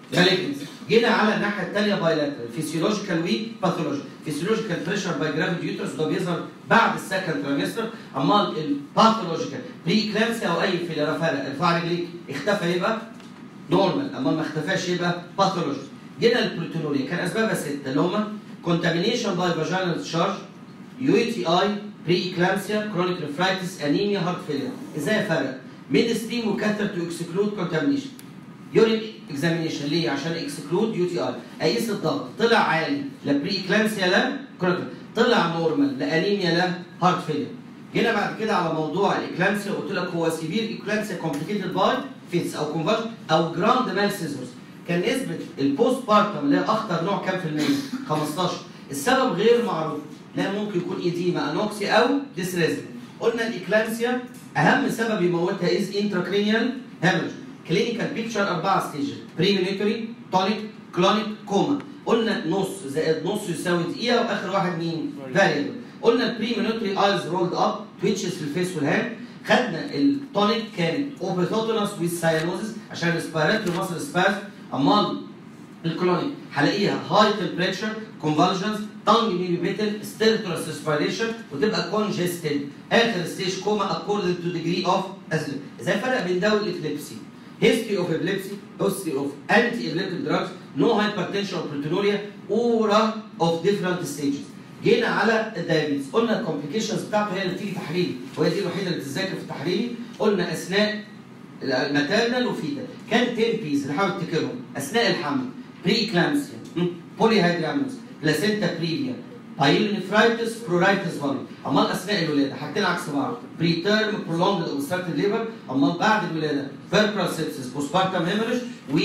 مالجنس جينا على الناحيه الثانيه بايلاترال فيسيولوجيكال وي باثولوجي فيسيولوجيكال بريشر باي جرافيتي يوترس ده بيظهر بعد السكند تريمستر امال الباثولوجيكال بري كلامسيا او اي فيلر فرق ارفع رجليك اختفى يبقى نورمال امال ما اختفاش يبقى باثولوجي جينا البروتينوريا كان اسبابها سته اللي هما كونتامينيشن باي فاجينال تشارج يو تي اي بري اكلامسيا كرونيك ريفرايتس انيميا هارت فيلر ازاي افرق ميد ستريم وكاثر تو اكسكلود كونتامينيشن يورين اكزامينيشن ليه عشان اكسكلود يو تي اي اقيس الضغط طلع عالي لا بري اكلامسيا لا كرونيك طلع نورمال لا انيميا لا هارت فيلر جينا بعد كده على موضوع الاكلامسيا قلت لك هو سيفير اكلامسيا كومبليكيتد باي فيتس او كونفرجن او جراند مال سيزورز كان نسبه البوست بارتم اللي هي اخطر نوع كام في المية 15 السبب غير معروف لا ممكن يكون ايديما انوكسي او ديسريزم قلنا الاكلامسيا اهم سبب يموتها از انتراكرينيال هيموريج كلينيكال بيكتشر اربعه ستيجز بريمينيتوري تونيك كلونيك كوما قلنا نص زائد نص يساوي دقيقه واخر واحد مين؟ فاريبل قلنا البريمينيتوري ايز رولد اب تويتشز في الفيس والهاند خدنا التونيك كانت اوبيثوتونس ويز ساينوزس عشان الريسبيراتوري ماسل سباز امال الكلونيك هلاقيها هاي تمبريتشر كونفالجنس تانج ميليبيتل ستيرتورس ريسبيريشن وتبقى كونجستد اخر ستيج كوما اكوردنج تو ديجري اوف ازاي فرق بين ده والابليبسي history of epilepsy history of anti-epileptic drugs no hypertension or proteinuria aura of different stages جينا على الدايابيتس قلنا الكومبليكيشنز بتاعته هي اللي بتيجي تحليلي وهي دي الوحيده اللي بتتذاكر في التحليلي قلنا اثناء الماتيرنال وفيتال كان 10 بيز نحاول تفتكرهم اثناء الحمل بري اكلامسيا بولي هيدراموس بلاسينتا بريفيا بايلونيفرايتس برورايتس فاري امال اثناء الولاده حاجتين عكس بعض بري تيرم برولونجد اوبستراكتيف ليبر امال بعد الولاده بيربرال سيبسس بوسبارتم هيموريج و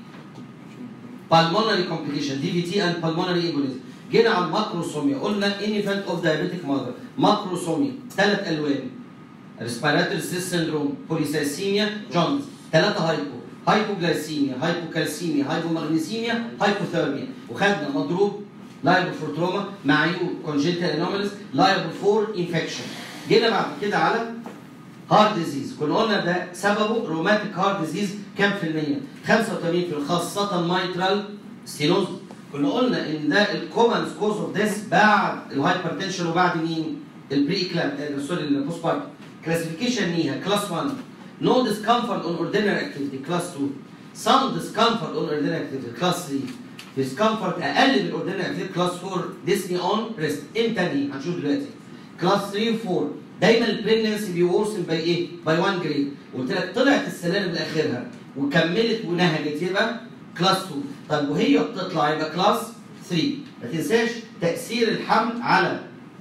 بالمونري كومبليكيشن دي في تي اند بالمونري ايبوليزم جينا على الماكروسوميا قلنا انيفنت اوف دايابيتيك ماذر ماكروسوميا ثلاث الوان ريسبيراتوري سيس سيندروم بوليسايسيميا جونز ثلاثه هايبو هايبوجلايسيميا هايبوكالسيميا هايبومغنيسيميا هايبوثيرميا وخدنا مضروب لايبل فور تروما مع يو كونجنتال انوماليز لايبل فور انفكشن جينا بعد كده على هارت ديزيز كنا قلنا ده سببه روماتيك هارت ديزيز كام في المية؟ 85 في خاصة المايترال ستينوز كنا قلنا ان ده الكومن كوز اوف ديث بعد الهايبرتنشن وبعد مين؟ البري كلام سوري البوست بارت كلاسيفيكيشن ليها كلاس 1 no discomfort on ordinary activity class 2 some discomfort on ordinary activity class 3 discomfort اقل من ordinary activity class 4 dyspnea on rest امتى دي هنشوف دلوقتي class 3 و 4 دايما البريجنسي بيورسن باي ايه؟ باي 1 جريد قلت لك طلعت السلالم لاخرها وكملت ونهجت يبقى كلاس 2 طب وهي بتطلع يبقى كلاس 3 ما تنساش تاثير الحمل على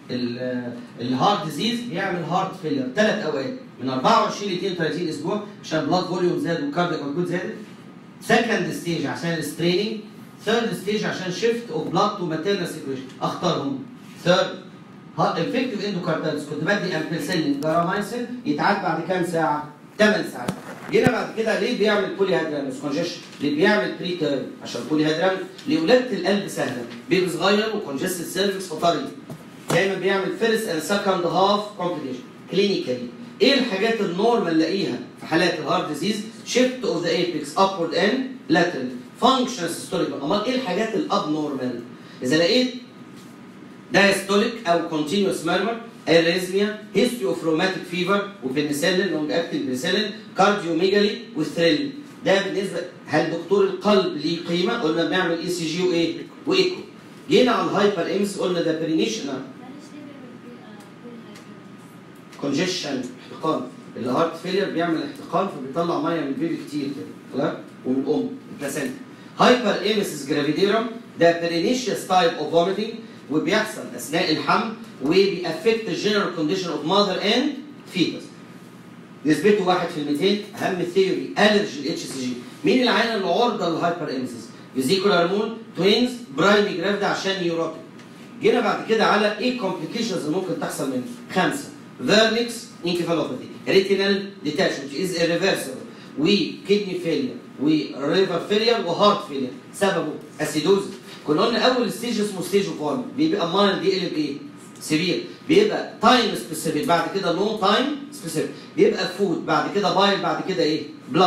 الهارت ديزيز بيعمل هارت فيلر ثلاث اوقات من 24 ل 32 اسبوع عشان بلاد فوليوم زاد والكاردياك اوتبوت زادت سكند ستيج عشان الستريننج ثيرد ستيج عشان شيفت اوف بلاد تو ماتيرنال سيكريشن اختارهم ثيرد افكتيف اندوكاردايتس كنت بدي امبرسلين جرامايسين يتعاد بعد كام ساعه؟ 8 ساعات جينا بعد كده ليه بيعمل بولي هيدرامس كونجيشن ليه بيعمل بري تيرم عشان بولي هيدرامس لولاده القلب سهله بيبي صغير وكونجستد سيرفكس فطري دايما بيعمل فيرست اند سكند هاف كومبليكيشن كلينيكالي ايه الحاجات النورمال نلاقيها في حالات الهارت ديزيز شيفت اوف ذا ايبكس ابورد اند لاترال فانكشن هيستوريكال امال ايه الحاجات الاب نورمال اذا لقيت diastolic او continuous murmur arrhythmia history of rheumatic fever وبنسلين لونج اكتيف بنسلين كارديوميجالي وثريل ده بالنسبه هل دكتور القلب ليه قيمه؟ قلنا بنعمل اي سي جي وايه؟ وايكو جينا على الهايبر امس قلنا ده برينيشنال كونجيشن احتقان الهارت فيلير بيعمل احتقان فبيطلع ميه من البيبي كتير كده خلاص ومن الام البلاسنتا هايبر ايمسيس جرافيديرم ده برينيشيوس تايب اوف فوميتنج وبيحصل اثناء الحمل وبيأفكت الجنرال كونديشن اوف ماذر اند فيتس نسبته 1 في 200 اهم ثيوري الرجي الاتش سي جي مين العينه اللي عرضه للهايبر ايمسيس فيزيكولار هرمون توينز برايمي جراف ده عشان نيوروتيك جينا بعد كده على ايه الكومبليكيشنز اللي ممكن تحصل منه خمسه فيرنكس انكفالوباثي ريتينال ديتاشمنت از irreversible وكدني فيلير وريفر فيلير وهارت فيلير سببه اسيدوز كنا قلنا اول ستيج اسمه ستيج اوف 1 بيبقى مايل بيقلب ايه؟ سيفير بيبقى تايم سبيسيفيك بعد كده نو تايم سبيسيفيك بيبقى فود بعد كده بايل بعد كده ايه؟ بلاد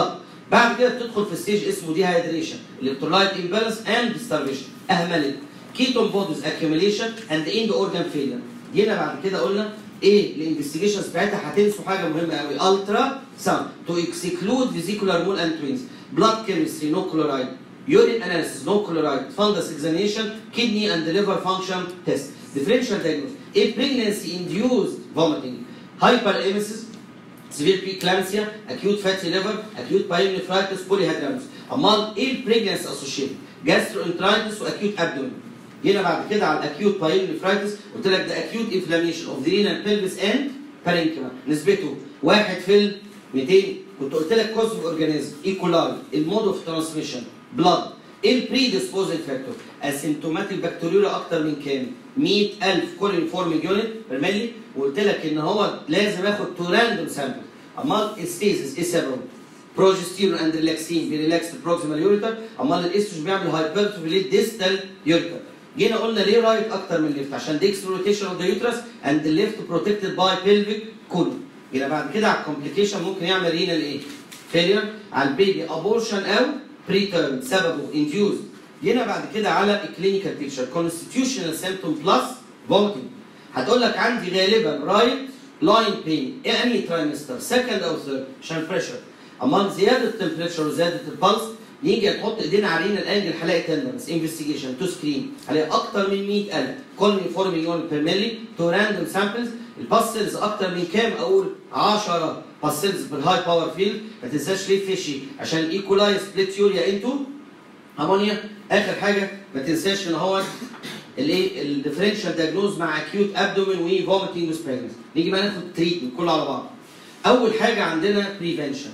بعد كده بتدخل في ستيج اسمه دي هايدريشن الكترولايت امبالانس اند ستارفيشن اهملت كيتون بوديز اكيوميليشن اند اند اورجان فيلر جينا بعد كده قلنا ايه الانفستيجيشنز بتاعتها هتنسوا حاجه مهمه قوي الترا ساوند تو اكسكلود فيزيكولار مول اند توينز بلاد كيمستري نو كلورايد urine analysis no chloride fungus examination kidney and liver function test differential diagnosis if pregnancy induced vomiting hyperemesis severe preeclampsia acute fatty liver acute pyelonephritis polyhydramnios امال ايه البريجنسي اسوشيتد gastroenteritis واكيوت ابدومين جينا بعد كده على الاكيوت بايلونيفرايتس قلت لك ده اكيوت انفلاميشن اوف ذا رينال بيلفيس اند بارينكما نسبته 1 في ال 200 كنت قلت لك كوز اوف اورجانيزم ايكولاي المود اوف ترانسميشن بلاد ايه البري ديسبوزنج فاكتور اسيمتوماتيك بكتيريولا اكتر من كام 100000 كولينفورم يونت بالملي وقلت لك ان هو لازم اخد تو راندوم سامبل امال الستيزس ايه سببه بروجستيرون اند ريلاكسين بيريلاكس البروكسيمال يوريتر امال الاستروجين بيعمل هايبرتروفيليت ديستال يوريتر جينا قلنا ليه رايت اكتر من ليفت عشان ديكس روتيشن اوف ذا يوترس اند ليفت بروتكتد باي بيلفيك كولون جينا بعد كده على الكومبليكيشن ممكن يعمل رينال ايه فيلير على البيبي ابورشن او بري تيرم سببه انديوز جينا بعد كده على الكلينيكال بيكتشر كونستيتيوشنال سيمبتوم بلس فومتنج هتقول لك عندي غالبا رايت لاين بين اني ترايمستر سكند او ثيرد عشان بريشر امال زياده التمبريتشر وزياده البلس نيجي نحط ايدينا على رينا الانجل هلاقي تندنس انفستيجيشن تو سكرين هلاقي اكتر من 100000 كل 4 مليون بير ملي تو راندوم سامبلز الباسلز اكتر من كام اقول 10 باسلز بالهاي باور فيلد ما تنساش ليه فيشي عشان الايكولاي سبليت يوريا انتو امونيا اخر حاجه ما تنساش ان هو الايه الديفرنشال دايجنوز مع اكيوت ابدومين وفوميتنج وسبرينجز نيجي بقى ناخد تريتمنت كله على بعض اول حاجه عندنا بريفنشن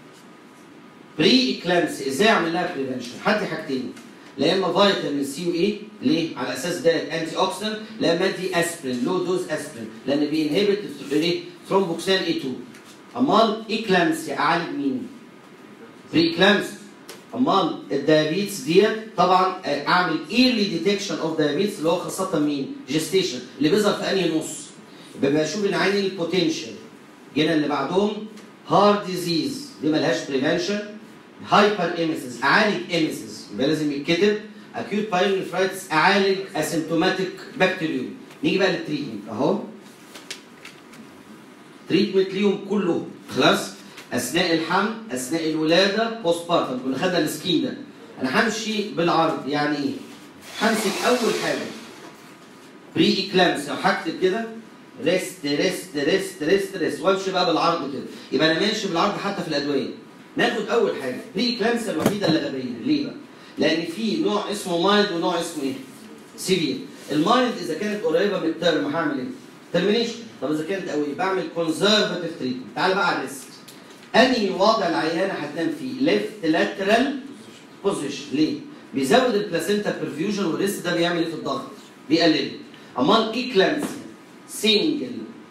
بري اكلامسي ازاي اعمل لها بريفنشن هدي حاجتين لا اما فيتامين سي واي ليه على اساس ده انتي اوكسيدنت لا اما ادي اسبرين لو دوز اسبرين لان بينهبت ايه ثرومبوكسان اي 2 امال اكلامسي اعالج مين بري اكلامسي امال الدايابيتس ديت طبعا اعمل ايرلي ديتكشن اوف دايابيتس اللي هو خاصه مين جيستيشن اللي بيظهر في انهي نص ببقى اشوف ان عيني البوتنشال جينا اللي بعدهم هارت ديزيز دي ملهاش بريفنشن هايبر ايميسيس اعالج ايميسيس يبقى لازم يتكتب اكيوت بايلونيفرايتس اعالج اسيمتوماتيك بكتيريوم نيجي بقى للتريتمنت اهو تريتمنت ليهم كله خلاص اثناء الحمل اثناء الولاده بوست بارتم كنا خدنا السكين ده انا همشي بالعرض يعني ايه همسك اول حاجه بري اكلامس هكتب كده ريست ريست ريست ريست ريست وامشي بقى بالعرض كده يبقى انا ماشي بالعرض حتى في الادويه ناخد اول حاجه بري اكلامس الوحيده اللي غبيه ليه بقى؟ لان في نوع اسمه مايلد ونوع اسمه ايه؟ سيفير المايلد اذا كانت قريبه من الترم هعمل ايه؟ ترمينيشن طب اذا كانت قويه بعمل كونزرفاتيف تريتمنت تعال بقى على الريست انهي وضع العيانه هتنام فيه؟ ليفت لاترال بوزيشن ليه؟ بيزود البلاسينتا برفيوجن والريست ده بيعمل ايه في الضغط؟ بيقلله امال ايكلامسيا سنجل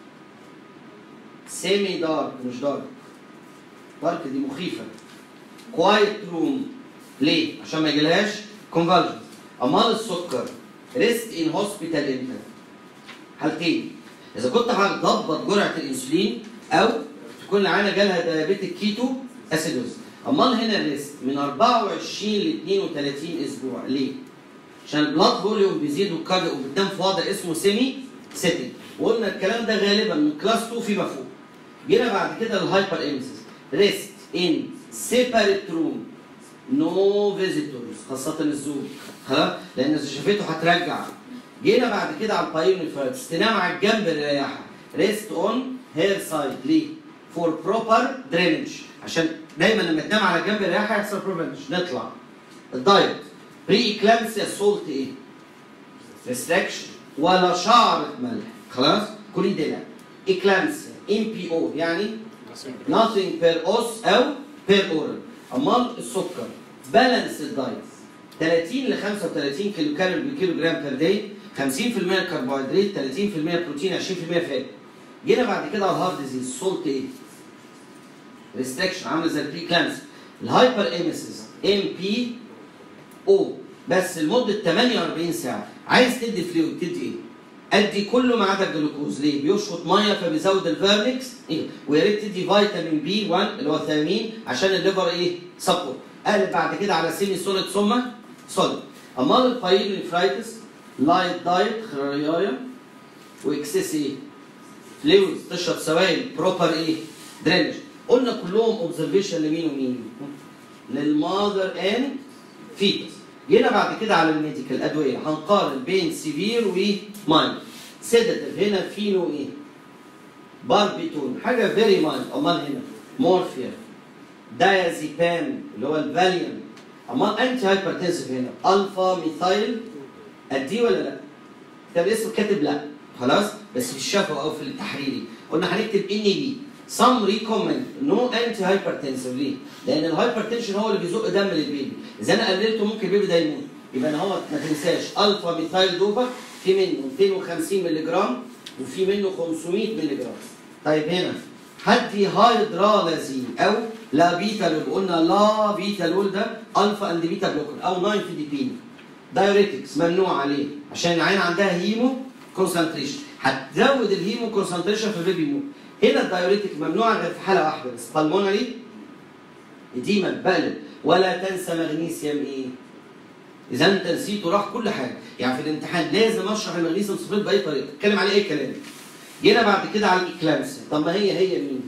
سيمي دارك مش دارك دارك دي مخيفه كوايت روم ليه؟ عشان ما يجيلهاش كونفالجنس امال السكر ريست ان هوسبيتال امتى؟ حالتين اذا كنت هتظبط جرعه الانسولين او تكون العينه جالها دايابيتك كيتو اسيدوز امال هنا الريست من 24 ل 32 اسبوع ليه؟ عشان البلاد فوليوم بيزيد والكارديو وبتنام في وضع اسمه سيمي سيتنج وقلنا الكلام ده غالبا من كلاس 2 فيما فوق جينا بعد كده الهايبر ايمسيس ريست ان سيباريت روم نو فيزيتورز خاصة الزوج خلاص لأن إذا شافته هترجع جينا بعد كده على البايونيفرايتس تنام على الجنب الرياحة ريست اون هير سايد ليه؟ فور بروبر درينج عشان دايما لما تنام على جنب الرياحة يحصل بروفنج نطلع الدايت بري اكلامسيا السولت ايه؟ ريستريكشن ولا شعرة ملح خلاص؟ كل ده لا اكلامسيا ام بي او يعني nothing per os او per oral امال السكر بالانس الدايت 30 ل 35 كيلو كالوري بالكيلو جرام بير داي 50% كربوهيدرات 30% بروتين 20% فات جينا بعد كده على الهارد ديزيز السولت ايه؟ ريستريكشن عامله زي البري كلانس الهايبر ايميسيس ام بي او بس لمده 48 ساعه عايز تدي فلويد تدي ايه؟ ادي كله ما عدا الجلوكوز ليه؟ بيشفط ميه فبيزود الفيرنكس إيه؟ ويا ريت تدي فيتامين بي 1 اللي هو الثيامين عشان الليفر ايه؟ سبورت قلب بعد كده على سيمي سوليد ثم سوليد امال البايلونيفرايتس لايت دايت خراريايه واكسس ايه؟ فلويدز تشرب سوائل بروبر ايه؟ درينج قلنا كلهم اوبزرفيشن لمين ومين؟ للماذر اند فيتس جينا بعد كده على الميديكال ادويه هنقارن بين سيفير وماينر سيداتيف هنا فينو ايه؟ باربيتون حاجه فيري مايند امال هنا مورفيا دايازيبام اللي هو الفاليوم امال انتي هايبرتنسيف هنا الفا ميثايل ادي ولا لا؟ كان اسمه كاتب لا خلاص بس في الشفوي او في التحريري قلنا هنكتب ان بي some recommend no anti hypertensive ليه؟ لان الهايبرتنشن هو اللي بيزق دم للبيبي اذا انا قللته ممكن البيبي ده يموت يبقى انا هو ما تنساش الفا ميثايل دوبا في منه 250 مللي جرام وفي منه 500 مللي جرام طيب هنا هدي هايدرالازين او لا بيتا لول قلنا لا بيتا لول ده الفا اند بيتا بلوكر او 9 فيديبين دايوريتكس ممنوع عليه عشان العين عندها هيمو كونسنتريشن هتزود الهيمو كونسنتريشن في البيبي يموت هنا الدايوريتك ممنوع غير في حاله واحده بس بالمونري اديما بقلب ولا تنسى مغنيسيوم ايه؟ اذا انت نسيته راح كل حاجه يعني في الامتحان لازم اشرح المغنيسيوم صفريت باي طريقه اتكلم عليه اي كلام جينا بعد كده على الاكلامسيا طب ما هي هي مين؟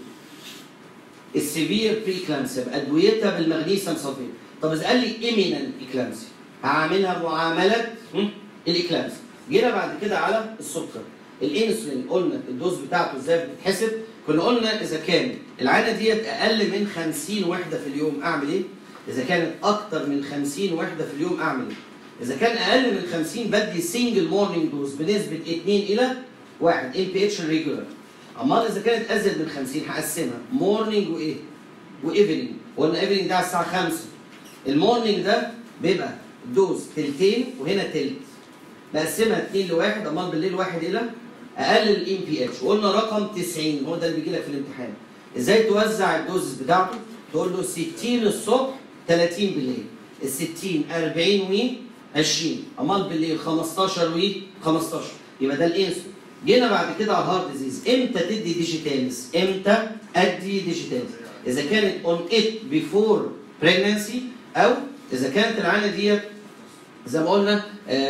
السيفير بري اكلامسيا بادويتها بالمغنيسيوم صفريت طب اذا قال لي ايميننت اكلامسيا هعملها معامله هم؟ الاكلامسيا جينا بعد كده على السكر الانسولين قلنا الدوز بتاعته ازاي بتتحسب كنا قلنا اذا كان العينه ديت اقل من 50 وحده في اليوم اعمل ايه؟ اذا كانت اكتر من 50 وحده في اليوم اعمل ايه؟ اذا كان اقل من 50 بدي سنجل مورنينج دوز بنسبه 2 الى 1 ال بي اتش ريجولار امال اذا كانت ازيد من 50 هقسمها مورنينج وايه؟ وايفنينج قلنا ايفنينج ده على الساعه 5 المورنينج ده بيبقى دوز تلتين وهنا تلت بقسمها 2 لواحد امال بالليل واحد الى اقلل الام بي اتش وقلنا رقم 90 هو ده اللي بيجي لك في الامتحان ازاي توزع الدوز بتاعته تقول له 60 الصبح 30 بالليل ال 60 40 و 20 امال بالليل 15 و 15 يبقى ده الانسولين جينا بعد كده على الهارت ديزيز امتى تدي ديجيتالز امتى ادي ديجيتالز اذا كانت اون ات بيفور بريجنسي او اذا كانت العينه ديت زي ما قلنا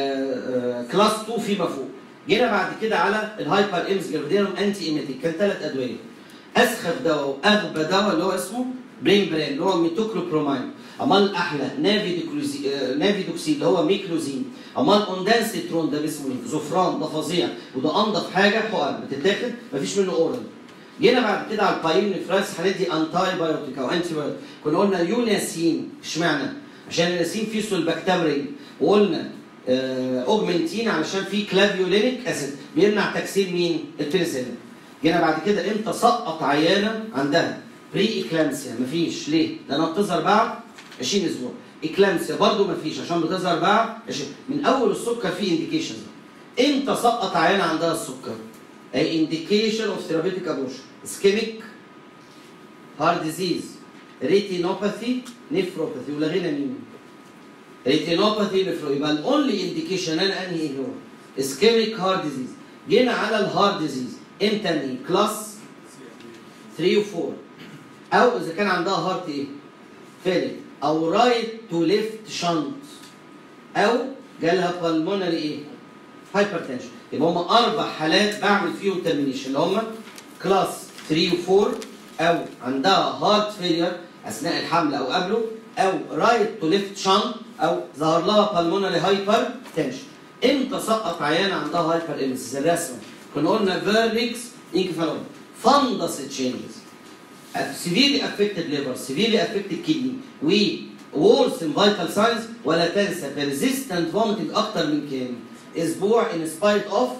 كلاس 2 فيما فوق جينا بعد كده على الهايبر امز جرافيدينوم انتي ايميتيك كان ثلاث ادويه اسخف دواء واغبى دواء اللي هو اسمه برين برين اللي هو ميتوكلوبروماين امال الاحلى نافيدوكلوزي نافيدوكسي اللي هو ميكلوزين امال اوندانسيترون ده اسمه ايه؟ زفران ده فظيع وده انضف حاجه حقن بتتاخد مفيش منه اورال جينا بعد كده على البايونيفراس هندي انتاي بايوتيك او انتي بايوتيك كنا قلنا يوناسين اشمعنى؟ عشان الياسين فيه سولباكتامرين وقلنا آه، اوجمنتين علشان فيه كلافيولينيك اسيد بيمنع تكسير مين؟ البنسلين. جينا بعد كده امتى سقط عيانه عندها بري اكلامسيا مفيش ليه؟ لانها بتظهر بعد 20 اسبوع. اكلامسيا برضه مفيش عشان بتظهر بعد 20 من اول السكر في انديكيشنز امتى سقط عيانه عندها السكر؟ اي انديكيشن اوف ثيرابيوتيك ابوشن اسكيميك هارت ديزيز ريتينوباثي نيفروباثي ولغينا مين؟ ريتينوباثي نفرو يبقى الاونلي انديكيشن انا انهي ايه هو؟ اسكيميك هارت ديزيز جينا على الهارت ديزيز امتى انهي؟ كلاس 3 و 4 او اذا كان عندها هارت ايه؟ فيلت او رايت تو ليفت شنط او جالها بالمونري ايه؟ هايبرتنشن يبقى هم اربع حالات بعمل فيهم ترمينيشن اللي هم كلاس 3 و 4 او عندها هارت فيلير اثناء الحمل او قبله او رايت تو ليفت شنط او ظهر لها بالمونري هايبر تنشن امتى سقط عيانه عندها هايبر امسيس الرسمه كنا قلنا فيرليكس انكفالون فندس تشينجز severely affected liver severely affected kidney و worsen vital signs ولا تنسى persistent vomiting اكتر من كام اسبوع in spite of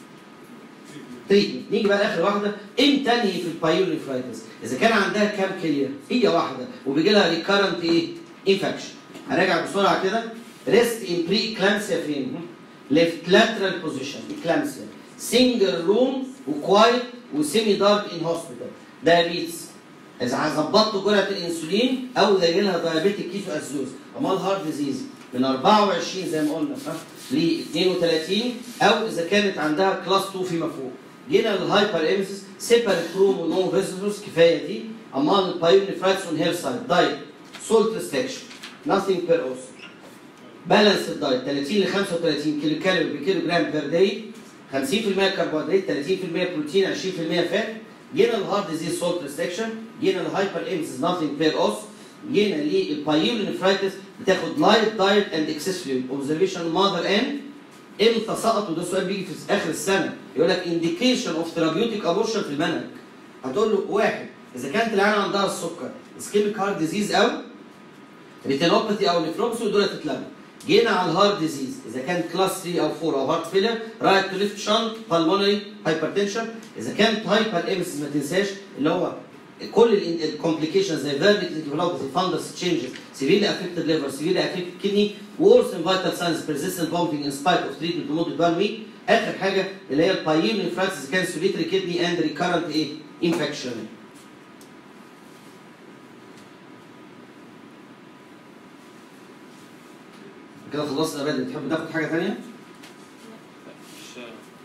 تريتمنت نيجي بقى لاخر واحده امتى انهي في البايونيفرايتس اذا كان عندها كام كلير هي واحده وبيجي لها ريكارنت ايه انفكشن هراجع بسرعه كده ريست ان بري اكلامسيا فين ليفت لاترال بوزيشن اكلامسيا سنجل روم وكوايت وسيمي دارك ان هوسبيتال دايابيتس اذا ظبطت جرعه الانسولين او اذا جالها دايابيتيك كيتو اسيدوز امال هارت ديزيز من 24 زي ما قلنا ها ل 32 او اذا كانت عندها كلاس 2 فيما فوق جينا للهايبر ايمسيس سيبريت روم ونو فيزيتورز كفايه دي اما البايونيفراكس اون هير سايد دايت سولت ريستكشن nothing per ounce بالانس الدايت 30 ل 35 كيلو كالوري بكيلو جرام بير داي 50% كربوهيدرات 30% بروتين 20% فات جينا الهارد ديزيز سولت ريستكشن جينا الهايبر ايمسيس nothing per ounce جينا للبايونيفرايتس بتاخد لايت دايت اند اكسس فلويد اوبزرفيشن ماذر اند امتى سقط وده سؤال بيجي في اخر السنه يقول لك انديكيشن اوف ثيرابيوتيك ابورشن في المنهج هتقول له واحد اذا كانت العيال عندها السكر اسكيميك هارت ديزيز او ريتينوباثي او نفروبسي دول تتلغى جينا على الهارت ديزيز اذا كان كلاس 3 او 4 او هارت فيلر رايت تو ليفت شنت بالمونري هايبرتنشن اذا كانت هايبر ايمسيس ما تنساش اللي هو كل الكومبليكيشنز زي فيربيك انكفالوباثي فاندس تشينجز سيفيرلي افكتد ليفر سيفيرلي افكتد كدني وورس ان فيتال ساينس بيرسيستنت بومبينج ان سبايت اوف تريتمنت لمده 1 ويك اخر حاجه اللي هي البايين نفراكس اذا كان سوليتري كدني اند ريكارنت ايه انفكشن كده خلصنا بدري تحب تاخد حاجه ثانيه؟
مش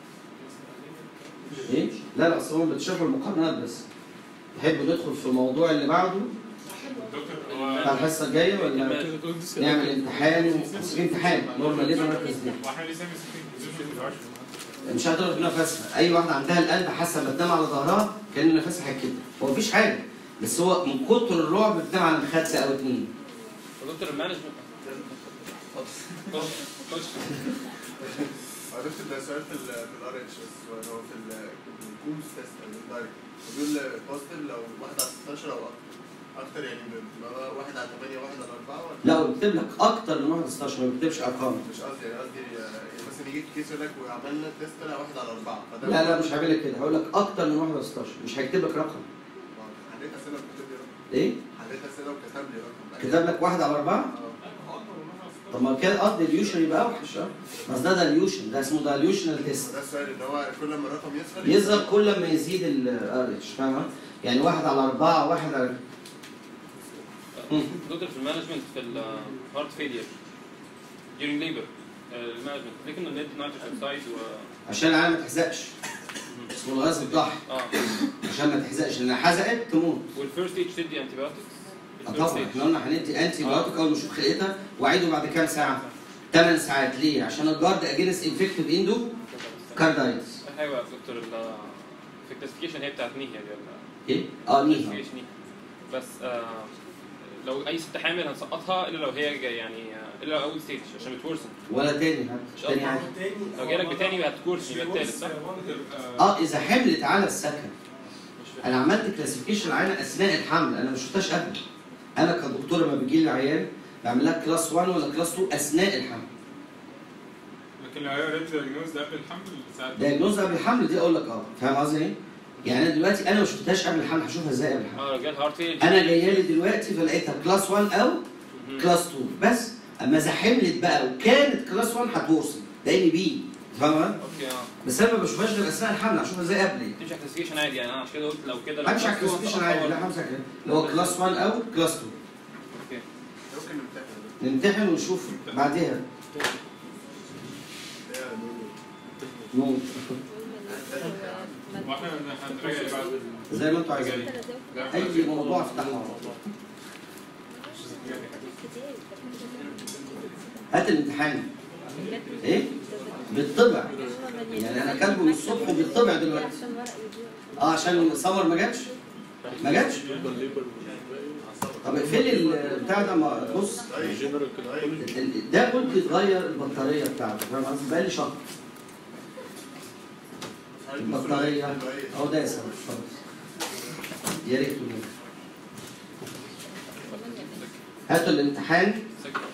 ايه؟ لا لا اصل هم بتشرحوا المقارنات بس تحبوا ندخل في الموضوع اللي بعده
دكتور
بتاع
هو
الحصه الجايه ولا نعمل امتحان اصل في امتحان نورمال ليه مركز فيه
هو احنا لسه مش
مش هتقدر نفسها اي واحده عندها القلب حاسه ما تنام على ظهرها كان نفسها هيتكتب هو مفيش حاجه بس هو من كتر الرعب بتنام على مخدة او اتنين
دكتور المانجمنت
عرفت ده سؤال في ال في الار اتش بس هو في ال- الكومز تيست الدايركت بيقول بوزيتيف لو واحد على 16 او اكتر اكتر يعني بيبقى واحد على 8 واحد على 4 ولا
لا هو بيكتب لك اكتر من واحد 16 ما بيكتبش ارقام
مش قصدي يعني قصدي يعني مثلا يجي كيس يقول لك وعملنا تيست طلع واحد على 4 فده
لا لا مش هعمل لك كده هقول لك اكتر من واحد 16 مش هيكتب لك رقم
حليت اسئله وكتب لي رقم
ايه؟
حليت اسئله وكتب لي رقم
كتب لك واحد على اربعه
اه
طب ما كده قصدي اليوشن يبقى اوحش اه بس ده داليوشن ده اسمه داليوشنال تيست
ده السؤال ان هو كل ما الرقم يصغر
يظهر كل ما يزيد الار اتش فاهم يعني واحد على اربعه واحد على مم.
دكتور في المانجمنت في الهارت فيلير during labor المانجمنت ليه كنا ندي نيتروجين اوكسايد و
عشان العيال ما تحزقش اسمه الغاز الضحي
اه
عشان ما تحزقش لان حزقت تموت
والفيرست ستيج تدي انتي
آه طبعا احنا قلنا هندي انتي بايوتيك اول ما نشوف خلقتها واعيده بعد كام ساعه؟ 8 ساعات ليه؟ عشان الجارد اجينست انفكتيف اندو كاردايتس
ايوه يا دكتور ال- في الكلاسيفيكيشن هي بتاعت نيها دي ولا
ايه؟ اه نيها
classification نيها بس آه لو اي ست حامل هنسقطها الا لو هي جاي يعني آه، الا لو اول ستيج عشان بتورسن
ولا تاني
مش
تاني عادي
لو جالك بتاني هتكورسن يبقى التالت صح؟
اه اذا حملت على السكن
مش فاهم.
انا عملت كلاسيفيكيشن عينه اثناء الحمل انا ما شفتهاش قبل انا كدكتور لما بيجي لي عيان بعمل لها كلاس 1 ولا كلاس 2 اثناء الحمل
لكن لو هي ريت دايجنوز ده قبل الحمل ساعات
دايجنوز قبل الحمل دي اقول لك اه فاهم قصدي ايه؟ يعني انا دلوقتي انا ما شفتهاش قبل الحمل هشوفها ازاي قبل الحمل
اه لو جال هارت فيلير
انا جايه لي دلوقتي فلقيتها كلاس 1 او كلاس 2 بس اما اذا حملت بقى وكانت كلاس 1 هتوصل لان بي فاهم قصدي؟
اوكي اه
بس انا ما بشوفهاش غير اثناء الحمل هشوفها ازاي قبل ايه؟
تمشي على كلاسيفيكيشن عادي يعني انا عشان كده قلت لو كده لو
همشي على
class two
الكلاسيفيكيشن عادي لا
هتأخر.
همشي على كده اللي هو كلاس 1 او كلاس 2
اوكي
ممكن نمتحن
نمتحن ونشوف بعديها نور
واحنا هنراجع بعد
زي ما انتوا عايزين اي موضوع افتحه هات الامتحان ايه بالطبع يعني انا كاتبه من الصبح وبالطبع دلوقتي اه عشان سمر ما جاتش ما جاتش طب اقفلي البتاع ده ما بص ال- ال- ده قلت يتغير البطاريه بتاعته فاهم قصدي بقالي شهر البطاريه اهو ده يا سمر خلاص يا ريت تقول. هاتوا الامتحان
سكر.